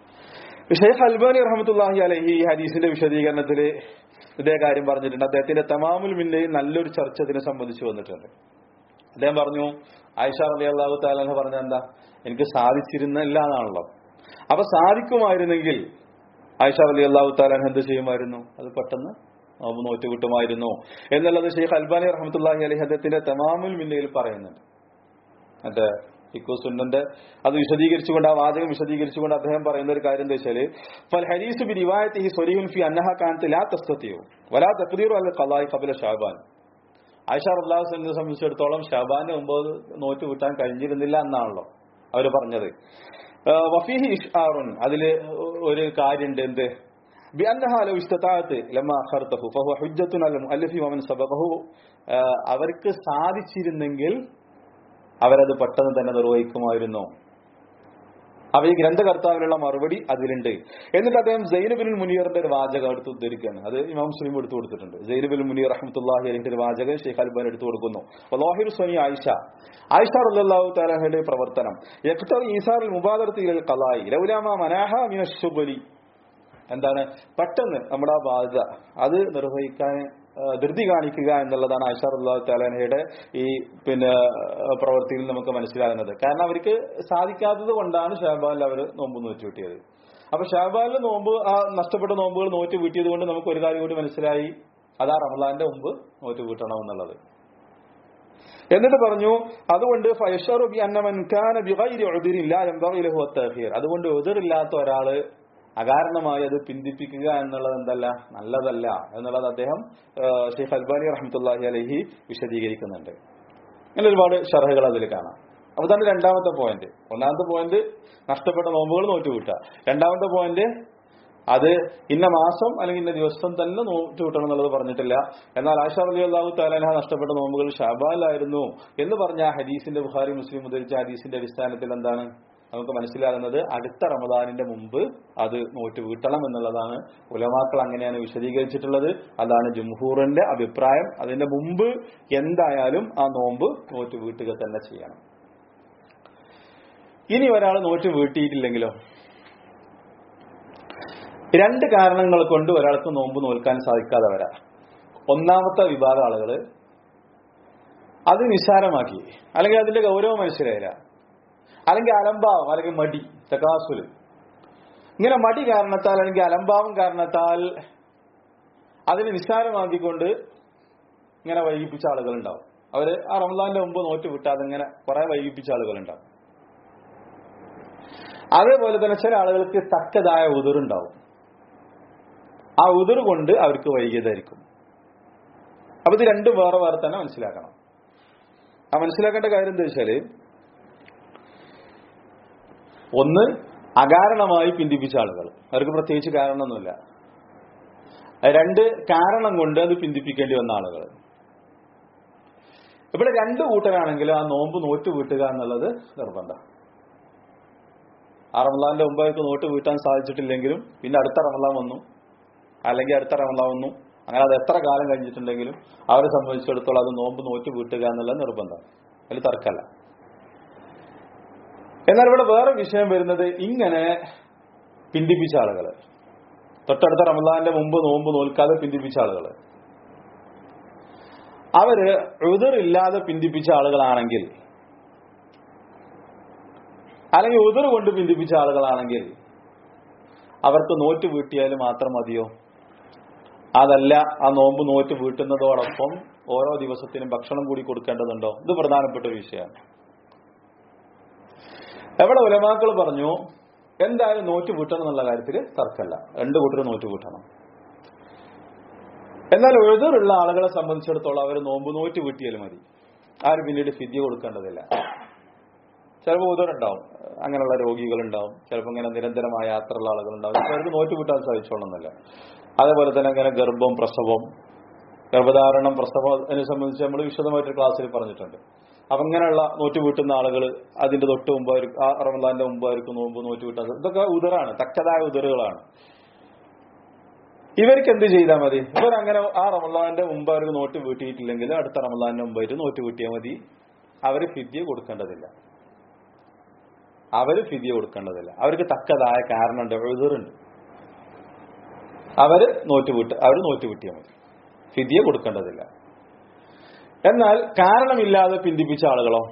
ഷെയ്ഖ് അൽബാനി റഹമത്തുല്ലാഹി അലഹി ഈ ഹദീസിന്റെ വിശദീകരണത്തിൽ ഇതേ കാര്യം പറഞ്ഞിട്ടുണ്ട് അദ്ദേഹത്തിന്റെ തമാമുൽ മില്ലയിൽ നല്ലൊരു ചർച്ച ഇതിനെ സംബന്ധിച്ച് വന്നിട്ടുണ്ട് അദ്ദേഹം പറഞ്ഞു ആയിഷ റബി അള്ളാഹു താലാഹ പറഞ്ഞ എന്താ എനിക്ക് സാധിച്ചിരുന്നില്ല എന്നാണല്ലോ അപ്പൊ സാധിക്കുമായിരുന്നെങ്കിൽ ആയിഷ റബി അള്ളാഹു താലാഹ് എന്ത് ചെയ്യുമായിരുന്നു അത് പെട്ടെന്ന് നോമ്പ് നോറ്റ് കിട്ടുമായിരുന്നു എന്നുള്ളത് ഷെയ്ഖ് അൽബാനി റഹമത്തുല്ലാഹി അലഹി അദ്ദേഹത്തിന്റെ തമാമുൽ മില്ലയിൽ പറയുന്നുണ്ട് മറ്റേ ഇക്കോ സുന്നന്റെ അത് വിശദീകരിച്ചുകൊണ്ട് ആ വാചകം വിശദീകരിച്ചുകൊണ്ട് അദ്ദേഹം പറയുന്ന ഒരു കാര്യം എന്താ വെച്ചാല് ഫൽ ഹരീസ് ബി റിവായത്തിഹി സ്വരീഹുൻ ഫി അന്നഹ കാനത്ത് ലാ തസ്തത്തിയോ വലാ തഖ്ദീറു അൽ ഖളായി ഖബല ഷാബാൻ ആയിഷ റബ്ലാസിനെ സംബന്ധിച്ചിടത്തോളം ഷാബാന്റെ മുമ്പ് നോറ്റ് കിട്ടാൻ കഴിഞ്ഞിരുന്നില്ല എന്നാണല്ലോ അവര് പറഞ്ഞത് വഫീഹി ഇഷ്ആറുൻ അതില് ഒരു കാര്യമുണ്ട് എന്ത് بأنها لو استطاعت لما أخرته فهو حجة على المؤلف ومن سبقه അവർക്ക് സാധിച്ചിരുന്നെങ്കിൽ അവരത് പെട്ടെന്ന് തന്നെ നിർവഹിക്കുമായിരുന്നു അപ്പൊ ഈ ഗ്രന്ഥകർത്താവിനുള്ള മറുപടി അതിലുണ്ട് എന്നിട്ട് അദ്ദേഹം സൈനുബിൻ മുനീറിന്റെ ഒരു വാചകം എടുത്ത് ഉദ്ധരിക്കുകയാണ് അത് ഇമാം മുസ്ലിം എടുത്തു കൊടുത്തിട്ടുണ്ട് സൈനുബിൻ മുനീർ റഹ്മത്തുല്ലാഹി അലിന്റെ ഒരു വാചകം ഷെയ്ഖ് അൽബാൻ എടുത്തു കൊടുക്കുന്നു ലോഹിർ സോനി ആയിഷ ആയിഷ റല്ലാഹു താലഹയുടെ പ്രവർത്തനം യക്തർ ഈസാറിൽ മുബാദർത്തിയിൽ കലായി ലൗലാമ മനാഹ മിന ശുബലി എന്താണ് പെട്ടെന്ന് നമ്മുടെ ആ ബാധ്യത അത് നിർവഹിക്കാൻ ധൃതി കാണിക്കുക എന്നുള്ളതാണ് ആയിഷ അള്ളാഹു താലാനയുടെ ഈ പിന്നെ പ്രവൃത്തിയിൽ നമുക്ക് മനസ്സിലാകുന്നത് കാരണം അവർക്ക് സാധിക്കാത്തത് കൊണ്ടാണ് ഷാബാലിൽ അവർ നോമ്പ് നോറ്റ് കിട്ടിയത് അപ്പൊ ഷാബാലിൽ നോമ്പ് ആ നഷ്ടപ്പെട്ട നോമ്പുകൾ നോറ്റ് വീട്ടിയത് കൊണ്ട് നമുക്ക് ഒരു കാര്യം കൂടി മനസ്സിലായി അതാ റമദാന്റെ മുമ്പ് നോറ്റ് വീട്ടണം എന്നുള്ളത് എന്നിട്ട് പറഞ്ഞു അതുകൊണ്ട് അതുകൊണ്ട് എതിരില്ലാത്ത ഒരാള് അകാരണമായി അത് പിന്തിപ്പിക്കുക എന്നുള്ളത് എന്തല്ല നല്ലതല്ല എന്നുള്ളത് അദ്ദേഹം ഷെയ്ഖ് അൽബാനി റഹ്മത്തുല്ലാഹി അലഹി വിശദീകരിക്കുന്നുണ്ട് അങ്ങനെ ഒരുപാട് ഷർഹകൾ അതിൽ കാണാം അപ്പൊ തന്നെ രണ്ടാമത്തെ പോയിന്റ് ഒന്നാമത്തെ പോയിന്റ് നഷ്ടപ്പെട്ട നോമ്പുകൾ നോറ്റുകൂട്ടുക രണ്ടാമത്തെ പോയിന്റ് അത് ഇന്ന മാസം അല്ലെങ്കിൽ ഇന്ന ദിവസം തന്നെ നോറ്റുകൂട്ടണം എന്നുള്ളത് പറഞ്ഞിട്ടില്ല എന്നാൽ ആഷ അലി അള്ളാഹു താലാൻഹ നഷ്ടപ്പെട്ട നോമ്പുകൾ ഷാബാലായിരുന്നു എന്ന് പറഞ്ഞ ആ ഹദീസിന്റെ ബുഹാരി മുസ്ലിം ഉദ്ധരിച്ച ഹദീസിന്റെ അടിസ്ഥാനത്തിൽ എന്താണ് നമുക്ക് മനസ്സിലാകുന്നത് അടുത്ത റമദാനിന്റെ മുമ്പ് അത് നോറ്റ് വീട്ടണം എന്നുള്ളതാണ് ഉലമാക്കൾ അങ്ങനെയാണ് വിശദീകരിച്ചിട്ടുള്ളത് അതാണ് ജംഹൂറിന്റെ അഭിപ്രായം അതിന്റെ മുമ്പ് എന്തായാലും ആ നോമ്പ് നോറ്റ് വീട്ടുക തന്നെ ചെയ്യണം ഇനി ഒരാൾ നോറ്റ് വീട്ടിയിട്ടില്ലെങ്കിലോ രണ്ട് കാരണങ്ങൾ കൊണ്ട് ഒരാൾക്ക് നോമ്പ് നോൽക്കാൻ സാധിക്കാതെ വരാ ഒന്നാമത്തെ വിഭാഗം ആളുകള് അത് നിസ്സാരമാക്കി അല്ലെങ്കിൽ അതിന്റെ ഗൗരവം മനസ്സിലായില്ല അല്ലെങ്കിൽ അലംഭാവം അല്ലെങ്കിൽ മടി തക്കാസുല് ഇങ്ങനെ മടി കാരണത്താൽ അല്ലെങ്കിൽ അലംഭാവം കാരണത്താൽ അതിനെ നിസ്സാരമാക്കിക്കൊണ്ട് ഇങ്ങനെ വൈകിപ്പിച്ച ആളുകൾ ഉണ്ടാവും അവര് ആ റംസാന്റെ മുമ്പ് നോറ്റ് വിട്ടാതെ ഇങ്ങനെ കുറെ വൈകിപ്പിച്ച ആളുകൾ ഉണ്ടാവും അതേപോലെ തന്നെ ചില ആളുകൾക്ക് തക്കതായ ഉതിറുണ്ടാവും ആ ഉതിർ കൊണ്ട് അവർക്ക് വൈകിയതായിരിക്കും അപ്പൊ ഇത് രണ്ടും വേറെ വേറെ തന്നെ മനസ്സിലാക്കണം ആ മനസ്സിലാക്കേണ്ട കാര്യം എന്താ വെച്ചാല് ഒന്ന് അകാരണമായി പിന്തിപ്പിച്ച ആളുകൾ അവർക്ക് പ്രത്യേകിച്ച് കാരണമൊന്നുമില്ല രണ്ട് കാരണം കൊണ്ട് അത് പിന്തിപ്പിക്കേണ്ടി വന്ന ആളുകൾ ഇവിടെ രണ്ട് കൂട്ടരാണെങ്കിലും ആ നോമ്പ് നോറ്റ് വീട്ടുക എന്നുള്ളത് നിർബന്ധം ആ റമലാന്റെ മുമ്പ് അവർക്ക് നോട്ട് വീട്ടാൻ സാധിച്ചിട്ടില്ലെങ്കിലും പിന്നെ അടുത്ത റമലാൻ വന്നു അല്ലെങ്കിൽ അടുത്ത റമലാൻ വന്നു അങ്ങനെ അത് എത്ര കാലം കഴിഞ്ഞിട്ടുണ്ടെങ്കിലും അവരെ സംബന്ധിച്ചിടത്തോളം അത് നോമ്പ് നോറ്റ് വീട്ടുക എന്നുള്ളത് നിർബന്ധം അതിൽ തർക്കമല്ല എന്നാൽ ഇവിടെ വേറെ വിഷയം വരുന്നത് ഇങ്ങനെ പിന്തിപ്പിച്ച ആളുകൾ തൊട്ടടുത്ത റമദാന്റെ മുമ്പ് നോമ്പ് നോൽക്കാതെ പിന്തിപ്പിച്ച ആളുകൾ അവര് ഉതിറില്ലാതെ പിന്തിപ്പിച്ച ആളുകളാണെങ്കിൽ അല്ലെങ്കിൽ ഉതിർ കൊണ്ട് പിന്തിപ്പിച്ച ആളുകളാണെങ്കിൽ അവർക്ക് നോറ്റ് വീട്ടിയാൽ മാത്രം മതിയോ അതല്ല ആ നോമ്പ് നോറ്റ് വീട്ടുന്നതോടൊപ്പം ഓരോ ദിവസത്തിനും ഭക്ഷണം കൂടി കൊടുക്കേണ്ടതുണ്ടോ ഇത് പ്രധാനപ്പെട്ട ഒരു വിഷയമാണ് എവിടെ ഉലമാക്കൾ പറഞ്ഞു എന്തായാലും നോറ്റ് വീട്ടണം എന്നുള്ള കാര്യത്തിൽ തർക്കമല്ല രണ്ട് കൂട്ടർ നോറ്റ് വീട്ടണം എന്നാൽ എഴുതറുള്ള ആളുകളെ സംബന്ധിച്ചിടത്തോളം അവർ നോമ്പ് നോറ്റ് വീട്ടിയാൽ മതി ആരും പിന്നീട് ഫിദ്യ കൊടുക്കേണ്ടതില്ല ചിലപ്പോൾ ഉദറുണ്ടാവും അങ്ങനെയുള്ള രോഗികളുണ്ടാവും ചിലപ്പോൾ ഇങ്ങനെ നിരന്തരമായ യാത്രയുള്ള ആളുകളുണ്ടാവും അവർക്ക് നോറ്റ് വീട്ടാൻ സാധിച്ചോളണമെന്നില്ല അതേപോലെ തന്നെ അങ്ങനെ ഗർഭം പ്രസവം ഗർഭധാരണം പ്രസവം അതിനെ സംബന്ധിച്ച് നമ്മൾ വിശദമായിട്ട് ക്ലാസ്സിൽ പറഞ്ഞിട്ടുണ്ട് അപ്പൊ ഇങ്ങനെയുള്ള നോറ്റ് വീട്ടുന്ന ആളുകൾ അതിന്റെ തൊട്ട് മുമ്പായിരിക്കും ആ റമദാന്റെ മുമ്പായിരിക്കും നോമ്പ് നോറ്റ് വീട്ടാൻ ഇതൊക്കെ ഉദറാണ് തക്കതായ ഉദറുകളാണ് ഇവർക്ക് എന്ത് ചെയ്താൽ മതി ഇവർ അങ്ങനെ ആ റമദാന്റെ മുമ്പ് അവർക്ക് നോട്ട് വീട്ടിയിട്ടില്ലെങ്കിൽ അടുത്ത റമദാന്റെ മുമ്പായിട്ട് നോട്ട് വീട്ടിയാൽ മതി അവര് ഫിദ്യ കൊടുക്കേണ്ടതില്ല അവര് ഫിദ്യ കൊടുക്കേണ്ടതില്ല അവർക്ക് തക്കതായ കാരണമുണ്ട് എഴുതറുണ്ട് അവര് നോറ്റ് വീട്ട് അവര് നോറ്റ് വീട്ടിയാൽ മതി ഫിദ്യ കൊടുക്കേണ്ടതില്ല എന്നാൽ കാരണമില്ലാതെ പിന്തിപ്പിച്ച ആളുകളോ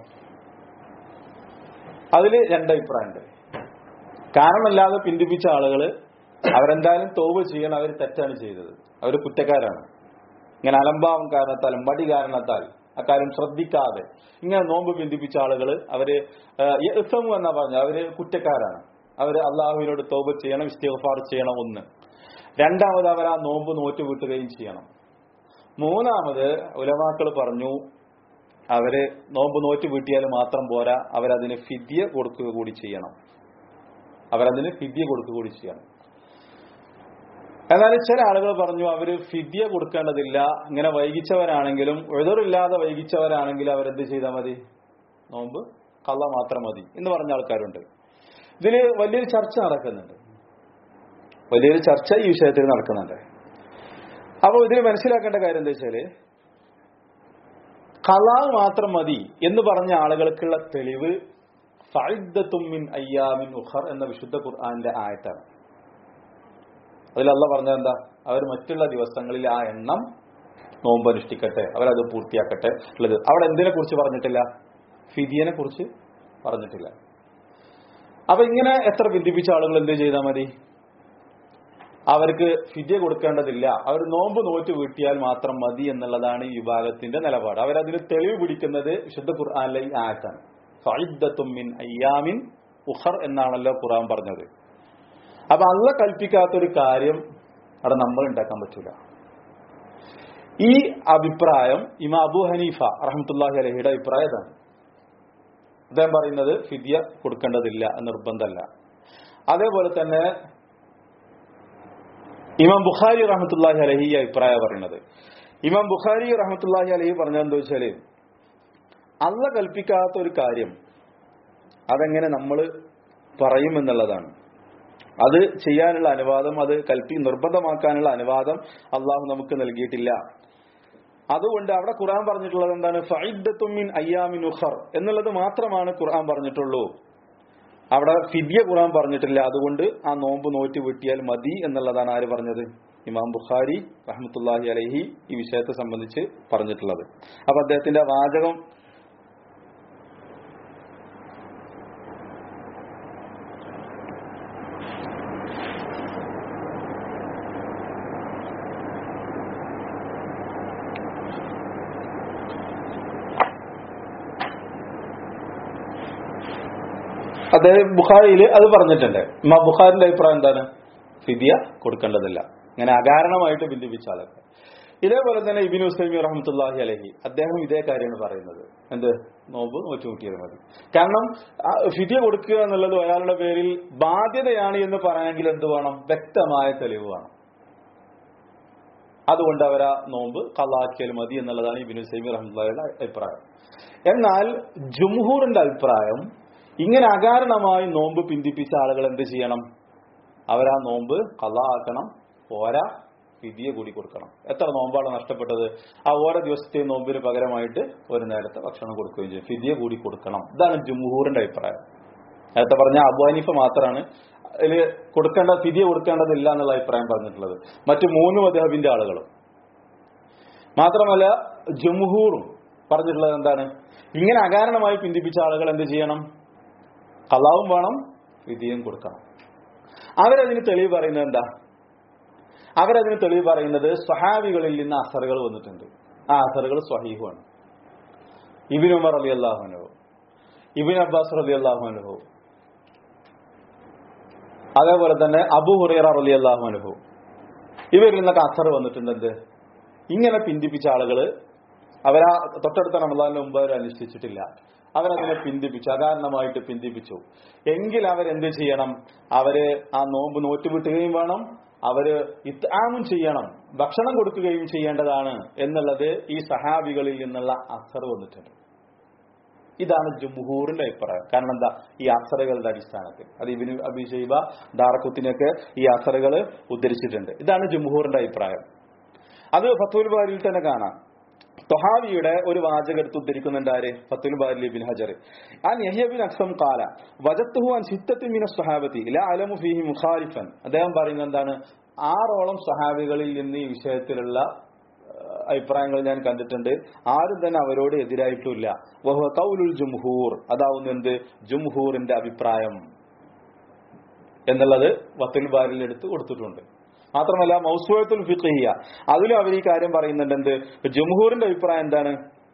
അതിൽ രണ്ടഭിപ്രായമുണ്ട് കാരണമില്ലാതെ പിന്തിപ്പിച്ച ആളുകള് അവരെന്തായാലും തോവ് ചെയ്യണം അവർ തെറ്റാണ് ചെയ്തത് അവർ കുറ്റക്കാരാണ് ഇങ്ങനെ അലംഭാവം കാരണത്താൽ മടി കാരണത്താൽ അക്കാര്യം ശ്രദ്ധിക്കാതെ ഇങ്ങനെ നോമ്പ് പിന്തിപ്പിച്ച ആളുകൾ അവര് എസമു എന്നാ പറഞ്ഞ അവര് കുറ്റക്കാരാണ് അവര് അള്ളാഹുവിനോട് തോപ് ചെയ്യണം ഇസ്തിഗ്ഫാർ ചെയ്യണം ഒന്ന് രണ്ടാമത് അവർ ആ നോമ്പ് നോറ്റ് വീട്ടുകയും ചെയ്യണം മൂന്നാമത് ഉലമാക്കൾ പറഞ്ഞു അവര് നോമ്പ് നോറ്റ് വീട്ടിയാൽ മാത്രം പോരാ അവരതിന് ഫിദ്യ കൊടുക്കുക കൂടി ചെയ്യണം അവരതിന് ഫിദ്യ കൊടുക്കുക കൂടി ചെയ്യണം എന്നാൽ ചില ആളുകൾ പറഞ്ഞു അവര് ഫിദ്യ കൊടുക്കേണ്ടതില്ല ഇങ്ങനെ വൈകിച്ചവരാണെങ്കിലും എഴുതറില്ലാതെ വൈകിച്ചവരാണെങ്കിലും അവരെന്ത് ചെയ്താൽ മതി നോമ്പ് കള്ള മാത്രം മതി എന്ന് പറഞ്ഞ ആൾക്കാരുണ്ട് ഇതില് വലിയൊരു ചർച്ച നടക്കുന്നുണ്ട് വലിയൊരു ചർച്ച ഈ വിഷയത്തിൽ നടക്കുന്നുണ്ട് അപ്പോൾ ഇതിൽ മനസ്സിലാക്കേണ്ട കാര്യം എന്താ വെച്ചാല് കലാ മാത്രം മതി എന്ന് പറഞ്ഞ ആളുകൾക്കുള്ള തെളിവ് ഫൈദത്തുമിൻ അയ്യാമിൻ ഉഖർ എന്ന വിശുദ്ധ ഖുർആന്റെ ആയത്താണ് അതിലല്ല പറഞ്ഞത് എന്താ അവർ മറ്റുള്ള ദിവസങ്ങളിൽ ആ എണ്ണം നോമ്പ് അനുഷ്ഠിക്കട്ടെ അവരത് പൂർത്തിയാക്കട്ടെ ഉള്ളത് അവിടെ എന്തിനെ കുറിച്ച് പറഞ്ഞിട്ടില്ല ഫിദിയനെ കുറിച്ച് പറഞ്ഞിട്ടില്ല അപ്പൊ ഇങ്ങനെ എത്ര ബന്ധിപ്പിച്ച ആളുകൾ എന്ത് ചെയ്താൽ മതി അവർക്ക് ഫിദ്യ കൊടുക്കേണ്ടതില്ല അവർ നോമ്പ് നോറ്റ് വീട്ടിയാൽ മാത്രം മതി എന്നുള്ളതാണ് ഈ വിഭാഗത്തിന്റെ നിലപാട് അവരതിന് തെളിവ് പിടിക്കുന്നത് വിശുദ്ധ ഖുർആാനിലെ ഈ ആയത്താണ് ഫൈദത്തുമിൻ അയ്യാമിൻ ഉഖർ എന്നാണല്ലോ ഖുർആൻ പറഞ്ഞത് അപ്പൊ അല്ല കൽപ്പിക്കാത്തൊരു കാര്യം അവിടെ നമ്മൾ ഉണ്ടാക്കാൻ പറ്റൂല ഈ അഭിപ്രായം ഇമാ അബു ഹനീഫ റഹമത്തുല്ലാഹി അലഹിയുടെ അഭിപ്രായതാണ് അദ്ദേഹം പറയുന്നത് ഫിദ്യ കൊടുക്കേണ്ടതില്ല നിർബന്ധമല്ല അതേപോലെ തന്നെ ഇമാം ബുഖാരി റഹമത്തുല്ലാഹി അലഹി ഈ അഭിപ്രായം പറയുന്നത് ഇമാം ബുഖാരി റഹമത്തുല്ലാഹി അലഹി പറഞ്ഞതെന്താ വെച്ചാല് അല്ല കൽപ്പിക്കാത്ത ഒരു കാര്യം അതെങ്ങനെ നമ്മൾ പറയും എന്നുള്ളതാണ് അത് ചെയ്യാനുള്ള അനുവാദം അത് കൽപ്പി നിർബന്ധമാക്കാനുള്ള അനുവാദം അള്ളാഹു നമുക്ക് നൽകിയിട്ടില്ല അതുകൊണ്ട് അവിടെ ഖുർആൻ പറഞ്ഞിട്ടുള്ളത് എന്താണ് ഫൈദത്തുമിൻ അയ്യാമിൻ ഉഖർ എന്നുള്ളത് മാത്രമാണ് ഖുർആൻ പറഞ്ഞിട്ടുള്ളൂ അവിടെ ഫിദ്യ ഖുർആൻ പറഞ്ഞിട്ടില്ല അതുകൊണ്ട് ആ നോമ്പ് നോറ്റ് വീട്ടിയാൽ മതി എന്നുള്ളതാണ് ആര് പറഞ്ഞത് ഇമാം ബുഖാരി റഹ്മത്തുല്ലാഹി അലഹി ഈ വിഷയത്തെ സംബന്ധിച്ച് പറഞ്ഞിട്ടുള്ളത് അപ്പൊ അദ്ദേഹത്തിന്റെ വാചകം അദ്ദേഹം ബുഖാരിയിൽ അത് പറഞ്ഞിട്ടുണ്ട് ഇമാ ബുഖാരിന്റെ അഭിപ്രായം എന്താണ് ഫിദിയ കൊടുക്കേണ്ടതില്ല അങ്ങനെ അകാരണമായിട്ട് ബന്ധിപ്പിച്ച ആളൊക്കെ ഇതേപോലെ തന്നെ ഇബിൻ ഹുസൈമി റഹമത്തുല്ലാഹി അലഹി അദ്ദേഹം ഇതേ കാര്യമാണ് പറയുന്നത് എന്ത് നോമ്പ് നോറ്റുമുട്ടിയത് മതി കാരണം ആ ഫിദിയ കൊടുക്കുക എന്നുള്ളത് അയാളുടെ പേരിൽ ബാധ്യതയാണ് എന്ന് പറയണമെങ്കിൽ എന്ത് വേണം വ്യക്തമായ തെളിവ് വേണം അതുകൊണ്ട് അവർ ആ നോമ്പ് കലാക്കിയാൽ മതി എന്നുള്ളതാണ് ഇബിൻ ഹുസൈമി റഹമത്തുള്ളയുടെ അഭിപ്രായം എന്നാൽ ജുംഹൂറിന്റെ അഭിപ്രായം ഇങ്ങനെ അകാരണമായി നോമ്പ് പിന്തിപ്പിച്ച ആളുകൾ എന്ത് ചെയ്യണം അവരാ നോമ്പ് കല ആക്കണം പോരാ വിധിയ കൂടി കൊടുക്കണം എത്ര നോമ്പാണ് നഷ്ടപ്പെട്ടത് ആ ഓരോ ദിവസത്തെയും നോമ്പിന് പകരമായിട്ട് ഒരു നേരത്തെ ഭക്ഷണം കൊടുക്കുകയും ചെയ്യും ഫിദിയ കൂടി കൊടുക്കണം ഇതാണ് ജുംഹൂറിന്റെ അഭിപ്രായം നേരത്തെ പറഞ്ഞ അബു ഹനീഫ മാത്രമാണ് അതിൽ കൊടുക്കേണ്ട ഫിദിയ കൊടുക്കേണ്ടതില്ല എന്നുള്ള അഭിപ്രായം പറഞ്ഞിട്ടുള്ളത് മറ്റു മൂന്ന് മധുഹബിന്റെ ആളുകളും മാത്രമല്ല ജംഹൂറും പറഞ്ഞിട്ടുള്ളത് എന്താണ് ഇങ്ങനെ അകാരണമായി പിന്തിപ്പിച്ച ആളുകൾ എന്ത് ചെയ്യണം കലാവും വേണം വിധിയും കൊടുക്കണം അവരതിന് തെളിവ് പറയുന്നത് എന്താ അവരതിന് തെളിവ് പറയുന്നത് സ്വഹാബികളിൽ നിന്ന് അസറുകൾ വന്നിട്ടുണ്ട് ആ അസറുകൾ സ്വഹീഹുമാണ് ഇബിൻ ഉമർ അലി അള്ളാഹുനു ഇബിൻ അബ്ബാസ് റലി അള്ളാഹുനു അതേപോലെ തന്നെ അബു ഹുറൈറ റലി അള്ളാഹുനു ഇവരിൽ നിന്നൊക്കെ അസർ വന്നിട്ടുണ്ട് എന്ത് ഇങ്ങനെ പിന്തിപ്പിച്ച ആളുകള് അവരാ തൊട്ടടുത്ത റമദാനിന് മുമ്പ് അവർ അനുഷ്ഠിച്ചിട്ടില്ല അവരതിനെ പിന്തിപ്പിച്ചു അകാരണമായിട്ട് പിന്തിപ്പിച്ചു എങ്കിൽ അവരെന്ത് ചെയ്യണം അവര് ആ നോമ്പ് നോറ്റുവിട്ടുകയും വേണം അവര് ഇത്താമും ചെയ്യണം ഭക്ഷണം കൊടുക്കുകയും ചെയ്യേണ്ടതാണ് എന്നുള്ളത് ഈ സഹാബികളിൽ നിന്നുള്ള അസർ വന്നിട്ടുണ്ട് ഇതാണ് ജംഹൂറിന്റെ അഭിപ്രായം കാരണം എന്താ ഈ അസറുകളുടെ അടിസ്ഥാനത്തിൽ അത് ഇബിന് അബിഷൈബ ദാറക്കുത്തിനൊക്കെ ഈ അസറുകൾ ഉദ്ധരിച്ചിട്ടുണ്ട് ഇതാണ് ജംഹൂറിന്റെ അഭിപ്രായം അത് ഫത്തുൽ ബാരിയിൽ തന്നെ കാണാം തൊഹാവിയുടെ ഒരു വാചകം എടുത്ത് ഉദ്ധരിക്കുന്നുണ്ട് ആര് ഫത്തുൽ ബാരി ബിൻ ഹജർ ആ യഹ്യബിൻ അക്സം കാല വജത്തുഹു അൻ സിത്തത്തി മിന സ്വഹാബത്തി ലാ അലമു ഫീഹി മുഖാരിഫൻ അദ്ദേഹം പറയുന്നത് എന്താണ് ആറോളം സ്വഹാബികളിൽ നിന്ന് ഈ വിഷയത്തിലുള്ള ഏഹ്, അഭിപ്രായങ്ങൾ ഞാൻ കണ്ടിട്ടുണ്ട് ആരും തന്നെ അവരോട് എതിരായിട്ടുമില്ല വഹുവ കൗലുൽ ജുംഹൂർ അതാവുന്ന എന്ത് ജുംഹൂറിന്റെ അഭിപ്രായം എന്നുള്ളത് വത്തുൽ ബാരിൽ എടുത്ത് കൊടുത്തിട്ടുണ്ട് മാത്രമല്ല മൗസൂയത്തുൽ ഫിഖിയ അതിലും അവർ ഈ കാര്യം പറയുന്നുണ്ട് എന്ത് ജംഹൂറിന്റെ അഭിപ്രായം എന്താണ്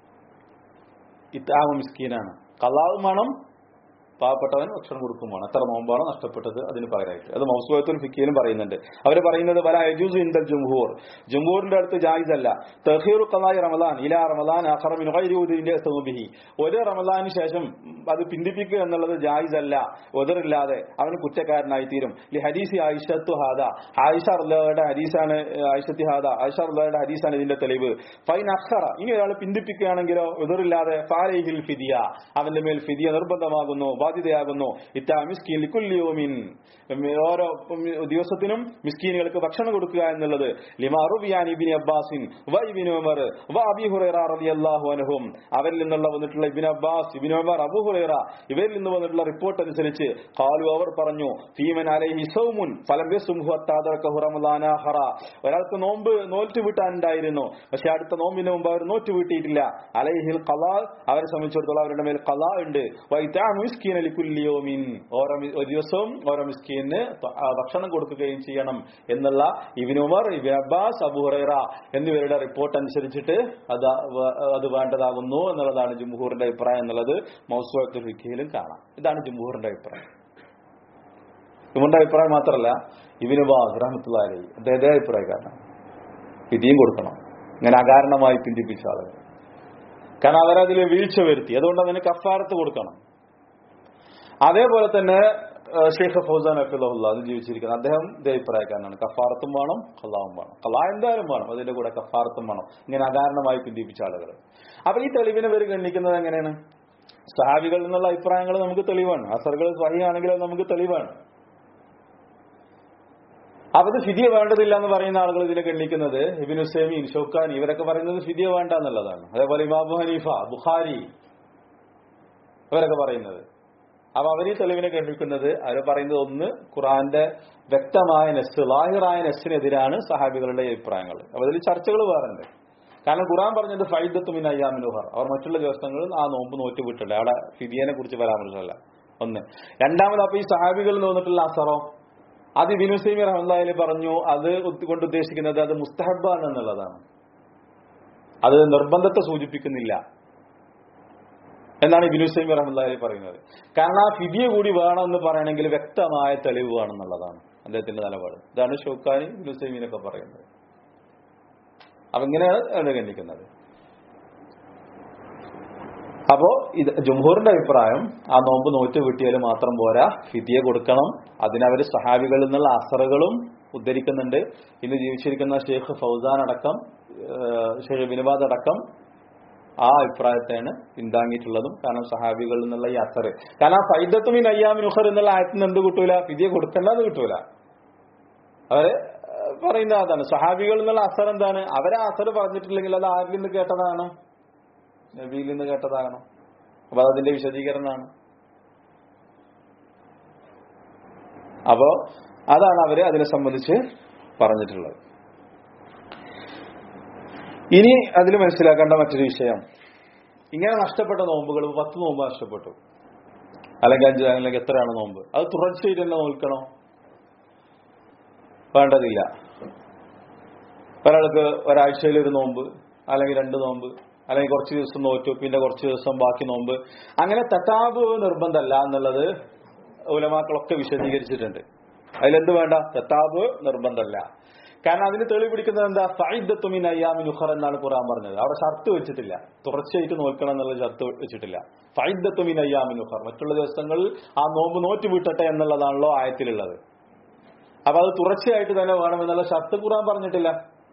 ഇത്താമ മിസ്കീനാണ് കലാവും വേണം പാവപ്പെട്ടവൻ ഭക്ഷണം കൊടുക്കും വേണം എത്ര നോമ്പാണോ നഷ്ടപ്പെട്ടത് അതിന് പകരമായിട്ട് അത് മൗസൂയത്തുൽ ഫിക്കിയിലും പറയുന്നുണ്ട് അവർ പറയുന്നത് വല യജൂസ് ഇന്ദൽ ജംഹൂർ ജംഹൂറിന്റെ അടുത്ത് ജായിസ് അല്ല തഹീർ ഖലായി റമദാൻ ഇല റമദാൻ അഖറമിൻ ഗൈരുദിന്റെ സൗബിഹി ഒരു റമദാന് ശേഷം അത് പിന്തിപ്പിക്കുക എന്നുള്ളത് ജായിസ് അല്ല ഒതറില്ലാതെ അവന് കുറ്റക്കാരനായി തീരും ലി ഹദീസി ആയിഷത്തു ഹാദ ആയിഷ അള്ളയുടെ ഹദീസാണ് ആയിഷത്തി ഹാദ ആയിഷ അള്ളയുടെ ഹദീസാണ് ഇതിന്റെ തെളിവ് ഫൈൻ അഖറ ഇനി ഒരാൾ പിന്തിപ്പിക്കുകയാണെങ്കിലോ എതിറില്ലാതെ ഫാലൈഹിൽ ഫിദിയ അവന്റെ മേൽ ഫിദിയ നിർബന്ധമാകുന്നു ബാധ്യതയാകുന്നു ഇത്താ മിസ്കീൻ ലിക്കുല്യോമിൻ ഓരോ ദിവസത്തിനും മിസ്കീനുകൾക്ക് ഭക്ഷണം കൊടുക്കുക എന്നുള്ളത് ലിമാറുബിയാൻ ഇബിൻ അബ്ബാസിൻ വ ഇബിൻ ഉമർ വ അബി ഹുറൈറ റളിയല്ലാഹു അൻഹും അവരിൽ നിന്നുള്ള വന്നിട്ടുള്ള Ibn Abbas Ibn Umar Abu Hurairah ഇവരിൽ നിന്ന് വന്നിട്ടുള്ള റിപ്പോർട്ട് അനുസരിച്ച് ഖാലു അവർ പറഞ്ഞു ഫീമൻ അലൈഹി സൗമുൻ ഫലം യസുംഹു അത്താദറകഹു റമദാന ഹറ ഒരാൾക്ക് നോമ്പ് നോറ്റ് വീട്ടാനുണ്ടായിരുന്നു പക്ഷെ അടുത്ത നോമ്പിന് മുമ്പ് അവർ നോറ്റ് വീട്ടിയിട്ടില്ല അലൈഹിൽ ഖലാ അവരെ സംബന്ധിച്ചിടത്തോളം അവരുടെ മേൽ ഖലാ ഉണ്ട് വൈതാ മിസ്കീൻ ലിക്കുല്ലിയോമിൻ ഓരോ മി- ഒരു ദിവസവും ഓരോ മിസ്കീന് ഭക്ഷണം കൊടുക്കുകയും ചെയ്യണം എന്നുള്ള Ibn Umar Ibn Abbas Abu Hurairah എന്നിവരുടെ റിപ്പോർട്ട് അനുസരിച്ചിട്ട് അത് വ- അത് വേണ്ടതാകുന്നു എന്നുള്ളതാണ് ജുംഹൂറിന്റെ അഭിപ്രായം എന്നുള്ളത് മൗസുഅത്തുൽ ഫിഖിയിലും കാണാം ഇതാണ് ജുംഹൂറിന്റെ അഭിപ്രായം ജുംഹൂറിന്റെ അഭിപ്രായം മാത്രമല്ല ഇബിന് ബാസ് റഹ്മത്തുള്ള അലി അദ്ദേഹത്തെ അഭിപ്രായക്കാരനാണ് വിധിയും കൊടുക്കണം ഇങ്ങനെ അകാരണമായി പിന്തിപ്പിച്ച ആളുകൾ കാരണം അവരതിൽ വീഴ്ച വരുത്തി അതുകൊണ്ട് അതിന് കഫാരത്ത് കൊടുക്കണം അതേപോലെ തന്നെ ഏഹ്, ഷെയ്ഖ് ഫൗസാൻ അഫിലുള്ള അത് ജീവിച്ചിരിക്കുന്നത് അദ്ദേഹം ഇതേ അഭിപ്രായക്കാരനാണ് കഫാറത്തും വേണം കലാവും വേണം കലാ എന്തായാലും വേണം അതിന്റെ കൂടെ കഫാറത്തും വേണം ഇങ്ങനെ അകാരണമായി പിന്തിപ്പിച്ച ആളുകൾ അപ്പൊ ഈ തെളിവിനെ ഇവർ ഗണ്ണിക്കുന്നത് എങ്ങനെയാണ് സഹാബികളിൽ നിന്നുള്ള അഭിപ്രായങ്ങൾ നമുക്ക് തെളിവാണ് അസറുകൾ സഹിയാണെങ്കിൽ അത് നമുക്ക് തെളിവാണ് അപ്പൊ ഇത് ഫിദിയ വേണ്ടതില്ല എന്ന് പറയുന്ന ആളുകൾ ഇതിനെ ഗണ്ണിക്കുന്നത് ഇബിൻ ഹുസൈമീൻ ഷൗക്കാനി ഇവരൊക്കെ പറയുന്നത് ഫിദിയ വേണ്ട എന്നുള്ളതാണ് അതേപോലെ ഇമാബു ഹനീഫ ബുഖാരി ഇവരൊക്കെ പറയുന്നത് അപ്പൊ അവർ ഈ തെളിവിനെ ഗണ്ണിക്കുന്നത് അവർ പറയുന്നത് ഒന്ന് ഖുറാന്റെ വ്യക്തമായ നെസ് ലാഹിറായ നെസ്സിനെതിരാണ് സഹാബികളുടെ അഭിപ്രായങ്ങൾ അപ്പൊ അതിൽ ചർച്ചകൾ വേറുണ്ട് കാരണം ഖുറാൻ പറഞ്ഞത് ഫൈദത്തുമിൻ അയ്യാമിനുഹർ അവർ മറ്റുള്ള ദിവസങ്ങളിൽ ആ നോമ്പ് നോറ്റ് വിട്ടില്ല അവിടെ ഫിദിയനെ കുറിച്ച് പരാമർശമല്ല ഒന്ന് രണ്ടാമത് അപ്പൊ ഈ സഹാബികളിൽ തോന്നിട്ടുള്ള അസറോ അത് ബിനുസൈമി റഹ്മല്ലാഹി പറഞ്ഞു അത് കൊണ്ട് ഉദ്ദേശിക്കുന്നത് അത് മുസ്തഹബാണ് എന്നുള്ളതാണ് അത് നിർബന്ധത്തെ സൂചിപ്പിക്കുന്നില്ല എന്നാണ് ബിനുസൈമി റഹ്മല്ലാഹി പറയുന്നത് കാരണം ആ ഫിദിയ കൂടി വേണമെന്ന് പറയണമെങ്കിൽ വ്യക്തമായ തെളിവ് വേണമെന്നുള്ളതാണ് അദ്ദേഹത്തിന്റെ നിലപാട് ഇതാണ് ഷൗക്കാനി ബിനുസൈമീനൊക്കെ പറയുന്നത് അപ്പൊ ഇങ്ങനെയാണ് അത് ഗണ്ണിക്കുന്നത് അപ്പോ ഇത് ജംഹൂറിന്റെ അഭിപ്രായം ആ നോമ്പ് നോറ്റ് വീട്ടിയാൽ മാത്രം പോരാ ഫിദിയ കൊടുക്കണം അതിനവര് സഹാബികളിൽ നിന്നുള്ള അസറുകളും ഉദ്ധരിക്കുന്നുണ്ട് ഇന്ന് ജീവിച്ചിരിക്കുന്ന ഷെയ്ഖ് ഫൗസാൻ അടക്കം ഏഹ് ഷെയ്ഖ് ബിനുബാദ് അടക്കം ആ അഭിപ്രായത്തെയാണ് പിന്താങ്ങിയിട്ടുള്ളതും കാരണം സഹാബികളിൽ നിന്നുള്ള ഈ അസറ് കാരണം ആ ഫൈദത്തുമിൻ അയ്യാമിൻ ഉഹർ എന്നുള്ള ആയത്തിന് എന്ത് കിട്ടൂല ഫിദിയ കൊടുക്കേണ്ടത് കിട്ടൂല അവര് ഏഹ് പറയുന്ന അതാണ് സഹാബികളിൽ നിന്നുള്ള അസർ എന്താണ് അവരെ അസർ പറഞ്ഞിട്ടില്ലെങ്കിൽ അത് ആരിൽ നിന്ന് കേട്ടതാണ് നബിയിൽ നിന്ന് കേട്ടതാകണം അപ്പൊ അതിന്റെ വിശദീകരണമാണ് അപ്പോ അതാണ് അവര് അതിനെ സംബന്ധിച്ച് പറഞ്ഞിട്ടുള്ളത് ഇനി അതിൽ മനസ്സിലാക്കേണ്ട മറ്റൊരു വിഷയം ഇങ്ങനെ നഷ്ടപ്പെട്ട നോമ്പുകൾ പത്ത് നോമ്പ് നഷ്ടപ്പെട്ടു അല്ലെങ്കിൽ അഞ്ച് അല്ലെങ്കിൽ എത്രയാണ് നോമ്പ് അത് തുടർച്ചയായിട്ട് തന്നെ നോൽക്കണോ വേണ്ടതില്ല ഒരാൾക്ക് ഒരാഴ്ചയിൽ ഒരു നോമ്പ് അല്ലെങ്കിൽ രണ്ട് നോമ്പ് അല്ലെങ്കിൽ കുറച്ച് ദിവസം നോറ്റു പിന്നെ കുറച്ച് ദിവസം ബാക്കി നോമ്പ് അങ്ങനെ തട്ടാബ് നിർബന്ധമല്ല എന്നുള്ളത് ഉലമാക്കളൊക്കെ വിശദീകരിച്ചിട്ടുണ്ട് അതിലെന്ത് വേണ്ട തത്താബ് നിർബന്ധമല്ല കാരണം അതിന് തെളിവ് പിടിക്കുന്നത് എന്താ ഫൈദത്തുമിൻ അയ്യാമിൻ ഉഖർ എന്നാണ് ഖുറാൻ പറഞ്ഞത് അവിടെ ഷർത്ത് വെച്ചിട്ടില്ല തുടർച്ചയായിട്ട് നോക്കണം എന്നുള്ള ഷർത്ത് വെച്ചിട്ടില്ല ഫൈദത്തുമിൻ അയ്യാമിൻ ഉഖർ മറ്റുള്ള ദിവസങ്ങളിൽ ആ നോമ്പ് നോറ്റ് വിട്ടട്ടെ എന്നുള്ളതാണല്ലോ ആയത്തിലുള്ളത് അപ്പൊ അത് തുടർച്ചയായിട്ട് തന്നെ വേണമെന്നുള്ള ഷർത്ത് ഖുറാൻ പറഞ്ഞിട്ടില്ല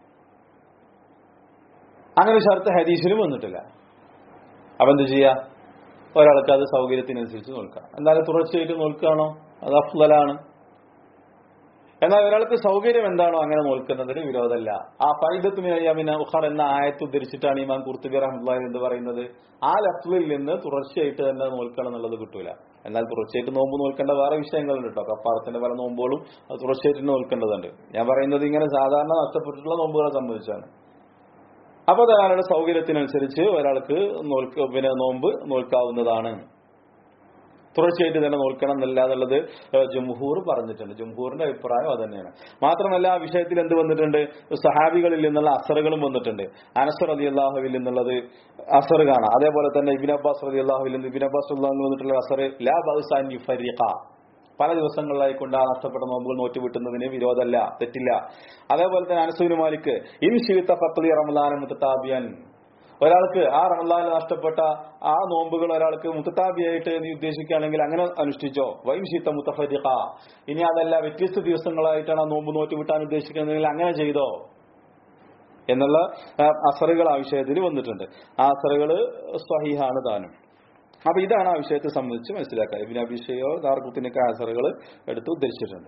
അങ്ങനെ ഷർത്ത് ഹദീസിലും വന്നിട്ടില്ല അപ്പൊ എന്ത് ചെയ്യാ ഒരാൾക്ക് അത് സൗകര്യത്തിനനുസരിച്ച് നോക്കാം എന്നാലും തുടർച്ചയായിട്ട് നോക്കുകയാണോ അത് അഫ്ലലാണ് എന്നാൽ ഒരാൾക്ക് സൗകര്യം എന്താണോ അങ്ങനെ നോക്കുന്നതിന് വിരോധമല്ല ആ ഫൈദത്തുമിന ഉഖർ എന്ന ആയത്ത് ഉദ്ധരിച്ചിട്ടാണ് ഇമാം കുർത്തുബി റഹ്മുല്ലാഹി എന്ന് പറയുന്നത് ആ ലഫ്ലിൽ നിന്ന് തുടർച്ചയായിട്ട് തന്നെ നോക്കണം എന്നുള്ളത് കിട്ടൂല എന്നാൽ തുടർച്ചയായിട്ട് നോമ്പ് നോക്കേണ്ട വേറെ വിഷയങ്ങളുണ്ട് കേട്ടോ കപ്പാറത്തിന്റെ പല നോമ്പുകളും അത് തുടർച്ചയായിട്ട് നോക്കേണ്ടതുണ്ട് ഞാൻ പറയുന്നത് ഇങ്ങനെ സാധാരണ നഷ്ടപ്പെട്ടിട്ടുള്ള നോമ്പുകളെ സംബന്ധിച്ചാണ് അപ്പൊ അത് ഒരാളുടെ സൗകര്യത്തിനനുസരിച്ച് ഒരാൾക്ക് നോൽക്ക പിന്നെ നോമ്പ് നോൽക്കാവുന്നതാണ് തുടർച്ചയായിട്ട് തന്നെ നോക്കണം എന്നല്ല എന്നുള്ളത് ജംഹൂർ പറഞ്ഞിട്ടുണ്ട് ജംഹൂറിന്റെ അഭിപ്രായം അത് തന്നെയാണ് മാത്രമല്ല ആ വിഷയത്തിൽ എന്ത് വന്നിട്ടുണ്ട് സഹാബികളിൽ നിന്നുള്ള അസറുകളും വന്നിട്ടുണ്ട് അനസർ അലി അള്ളാഹുവിൽ നിന്നുള്ളത് അസർ കാണാം അതേപോലെ തന്നെ ഇബിൻ അബ്ബാസ് അലി അള്ളാഹുവിൽ നിന്ന് ഇബിൻ അബ്ബാസ് അള്ളാഹു വന്നിട്ടുള്ള അസർ ലാ ബൗസാൻ യുഫരിഖ പല ദിവസങ്ങളിലായിക്കൊണ്ട് ആ നഷ്ടപ്പെട്ട നോമ്പുകൾ നോറ്റ് വിട്ടുന്നതിന് വിരോധമല്ല തെറ്റില്ല അതേപോലെ തന്നെ അനസുവിന് മാലിക്ക് ഇൻ ശീത്ത ഫക്ലി റമലാൻ മുത്തത്താബിയൻ ഒരാൾക്ക് ആ റമലാനിൽ നഷ്ടപ്പെട്ട ആ നോമ്പുകൾ ഒരാൾക്ക് മുത്തത്താബിയായിട്ട് നീ ഉദ്ദേശിക്കുകയാണെങ്കിൽ അങ്ങനെ അനുഷ്ഠിച്ചോ വൈം ശീത്ത മുത്തഫരിഖ ഇനി അതല്ല വ്യത്യസ്ത ദിവസങ്ങളായിട്ടാണ് ആ നോമ്പ് നോറ്റ് വിട്ടാൻ ഉദ്ദേശിക്കുന്നതെങ്കിൽ അങ്ങനെ ചെയ്തോ എന്നുള്ള അസറുകൾ ആ വിഷയത്തിൽ വന്നിട്ടുണ്ട് ആ അസറുകൾ സ്വഹീഹാണ് താനും അപ്പൊ ഇതാണ് ആ വിഷയത്തെ സംബന്ധിച്ച് മനസ്സിലാക്കുക ഇബിൻ അഭിഷയോ ദാർകുത്തിനൊക്കെ ആസറുകൾ എടുത്ത് ഉദ്ധരിച്ചിട്ടുണ്ട്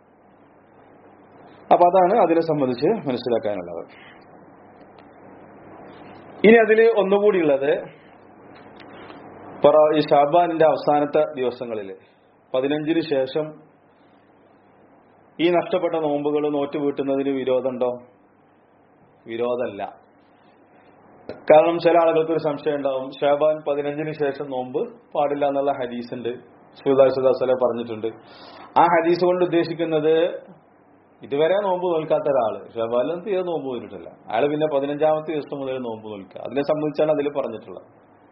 അപ്പൊ അതാണ് അതിനെ സംബന്ധിച്ച് മനസ്സിലാക്കാനുള്ളത് ഇനി അതിൽ ഒന്നുകൂടിയുള്ളത് ഈ ഷാബാനിന്റെ അവസാനത്തെ ദിവസങ്ങളിൽ പതിനഞ്ചിന് ശേഷം ഈ നഷ്ടപ്പെട്ട നോമ്പുകൾ നോറ്റ് വീട്ടുന്നതിന് വിരോധമുണ്ടോ വിരോധമല്ല കാരണം ചില ആളുകൾക്ക് ഒരു സംശയം ഉണ്ടാവും ഷാബാൻ പതിനഞ്ചിന് ശേഷം നോമ്പ് പാടില്ല എന്നുള്ള ഹദീസ് ഉണ്ട് സുദാസുദാസല പറഞ്ഞിട്ടുണ്ട് ആ ഹദീസ് കൊണ്ട് ഉദ്ദേശിക്കുന്നത് ഇതുവരെ നോമ്പ് നോൽക്കാത്ത ഒരാള് ഷബാലും തീരെ നോമ്പ് നോക്കിയിട്ടില്ല അയാൾ പിന്നെ പതിനഞ്ചാമത്തെ ദിവസം മുതൽ നോമ്പ് നോൽക്കുക അതിനെ സംബന്ധിച്ചാണ് അതിൽ പറഞ്ഞിട്ടുള്ളത്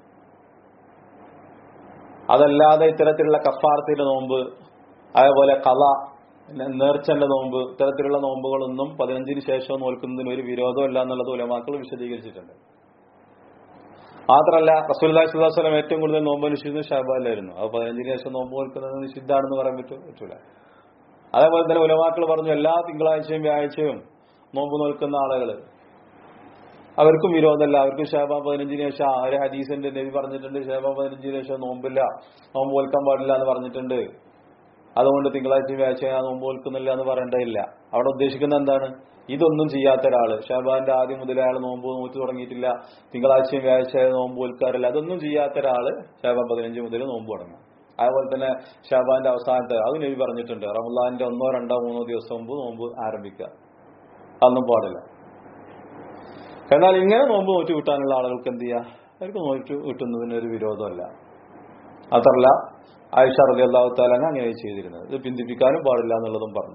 അതല്ലാതെ ഇത്തരത്തിലുള്ള കഫാർത്തിന്റെ നോമ്പ് അതേപോലെ കല നേർച്ചന്റെ നോമ്പ് ഇത്തരത്തിലുള്ള നോമ്പുകളൊന്നും പതിനഞ്ചിന് ശേഷം നോൽക്കുന്നതിന് ഒരു വിരോധമല്ല എന്നുള്ളത് ഉലമാക്കൾ വിശദീകരിച്ചിട്ടുണ്ട് മാത്രമല്ല റസൂല്ലാ സ്വലം ഏറ്റവും കൂടുതൽ നോമ്പ് അനുഷ്ഠിക്കുന്നത് ഷാബാലായിരുന്നു അത് പതിനഞ്ചിന് ശേഷം നോമ്പ് നോൽക്കുന്നത് നിഷിദ്ധാണെന്ന് പറയാൻ പറ്റും പറ്റൂല അതേപോലെ തന്നെ ഉലമാക്കൾ പറഞ്ഞു എല്ലാ തിങ്കളാഴ്ചയും വ്യാഴ്ചയും നോമ്പ് നോൽക്കുന്ന ആളുകൾ അവർക്കും വിരോധമല്ല അവർക്കും ഷേബ പതിനഞ്ചിന് ശേഷം ആ ഒരു ഹദീസിന്റെ നബി പറഞ്ഞിട്ടുണ്ട് ഷേബ പതിനഞ്ചിന് ശേഷം നോമ്പില്ല നോമ്പ് നോൽക്കാൻ പാടില്ല എന്ന് പറഞ്ഞിട്ടുണ്ട് അതുകൊണ്ട് തിങ്കളാഴ്ച വ്യാഴ്ച ഞാൻ നോമ്പ് നോൽക്കുന്നില്ല എന്ന് പറയേണ്ടതില്ല അവിടെ ഉദ്ദേശിക്കുന്നത് എന്താണ് ഇതൊന്നും ചെയ്യാത്ത ഒരാള് ഷാബാന്റെ ആദ്യം മുതൽ അയാൾ നോമ്പ് നോറ്റ് തുടങ്ങിയിട്ടില്ല തിങ്കളാഴ്ചയും വ്യാഴ്ച നോമ്പ് നോൽക്കാറില്ല അതൊന്നും ചെയ്യാത്ത ഒരാള് ഷാബാൻ പതിനഞ്ച് മുതൽ നോമ്പ് തുടങ്ങും അതുപോലെ തന്നെ ഷാബാന്റെ അവസാനത്തെ അത് നബി പറഞ്ഞിട്ടുണ്ട് റമലാന്റെ ഒന്നോ രണ്ടോ മൂന്നോ ദിവസം മുമ്പ് നോമ്പ് ആരംഭിക്കുക അതൊന്നും പാടില്ല എന്നാൽ ഇങ്ങനെ നോമ്പ് നോറ്റ് കിട്ടാനുള്ള ആളുകൾക്ക് എന്ത് ചെയ്യാം അവർക്ക് നോറ്റ് കിട്ടുന്നതിന് ഒരു വിരോധമല്ല അതല്ല ആയിഷ റലി അള്ളാഹു താലാണ് അങ്ങനെ ചെയ്തിരുന്നത് ഇത് പിന്തിപ്പിക്കാനും പാടില്ല എന്നുള്ളതും പറഞ്ഞു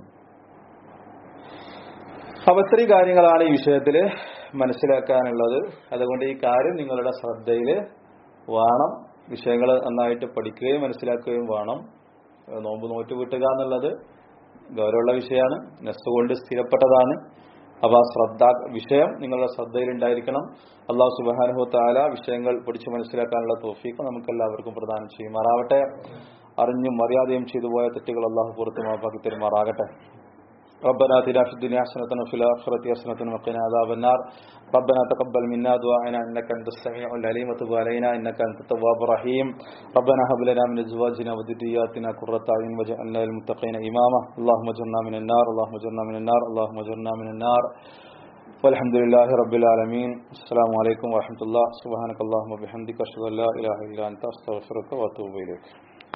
അപ്പൊ ഇത്രയും കാര്യങ്ങളാണ് ഈ വിഷയത്തിൽ മനസ്സിലാക്കാനുള്ളത് അതുകൊണ്ട് ഈ കാര്യം നിങ്ങളുടെ ശ്രദ്ധയിൽ വേണം വിഷയങ്ങൾ നന്നായിട്ട് പഠിക്കുകയും മനസ്സിലാക്കുകയും വേണം നോമ്പ് നോറ്റ് വീട്ടുക എന്നുള്ളത് ഗൗരവമുള്ള വിഷയമാണ് നെസ് കൊണ്ട് സ്ഥിരപ്പെട്ടതാണ് അപ്പൊ ആ ശ്രദ്ധ വിഷയം നിങ്ങളുടെ ശ്രദ്ധയിൽ ഉണ്ടായിരിക്കണം അള്ളാഹു സുബാനുഹു താല വിഷയങ്ങൾ പഠിച്ചു മനസ്സിലാക്കാനുള്ള തോഫീക്ക് നമുക്ക് എല്ലാവർക്കും പ്രദാനം ചെയ്യുമാറാവട്ടെ അറിഞ്ഞും മര്യാദയും ചെയ്തു പോയ തെറ്റുകൾ അള്ളാഹു പുറത്ത് മാപ്പാക്കി തരുമാറാകട്ടെ ربنا اتنا في الدنيا حسنة وفي الآخرة حسنة وقنا عذاب النار ربنا تقبل منا دعاءنا إنك أنت السميع العليم وتب علينا إنك أنت التواب الرحيم ربنا هب لنا من أزواجنا وذرياتنا قرة أعين واجعلنا للمتقين إماما اللهم اجرنا من النار اللهم اجرنا من النار اللهم اجرنا من النار والحمد لله رب العالمين السلام عليكم ورحمة الله سبحانك اللهم وبحمدك أشهد أن لا إله إلا أنت أستغفرك وأتوب إليك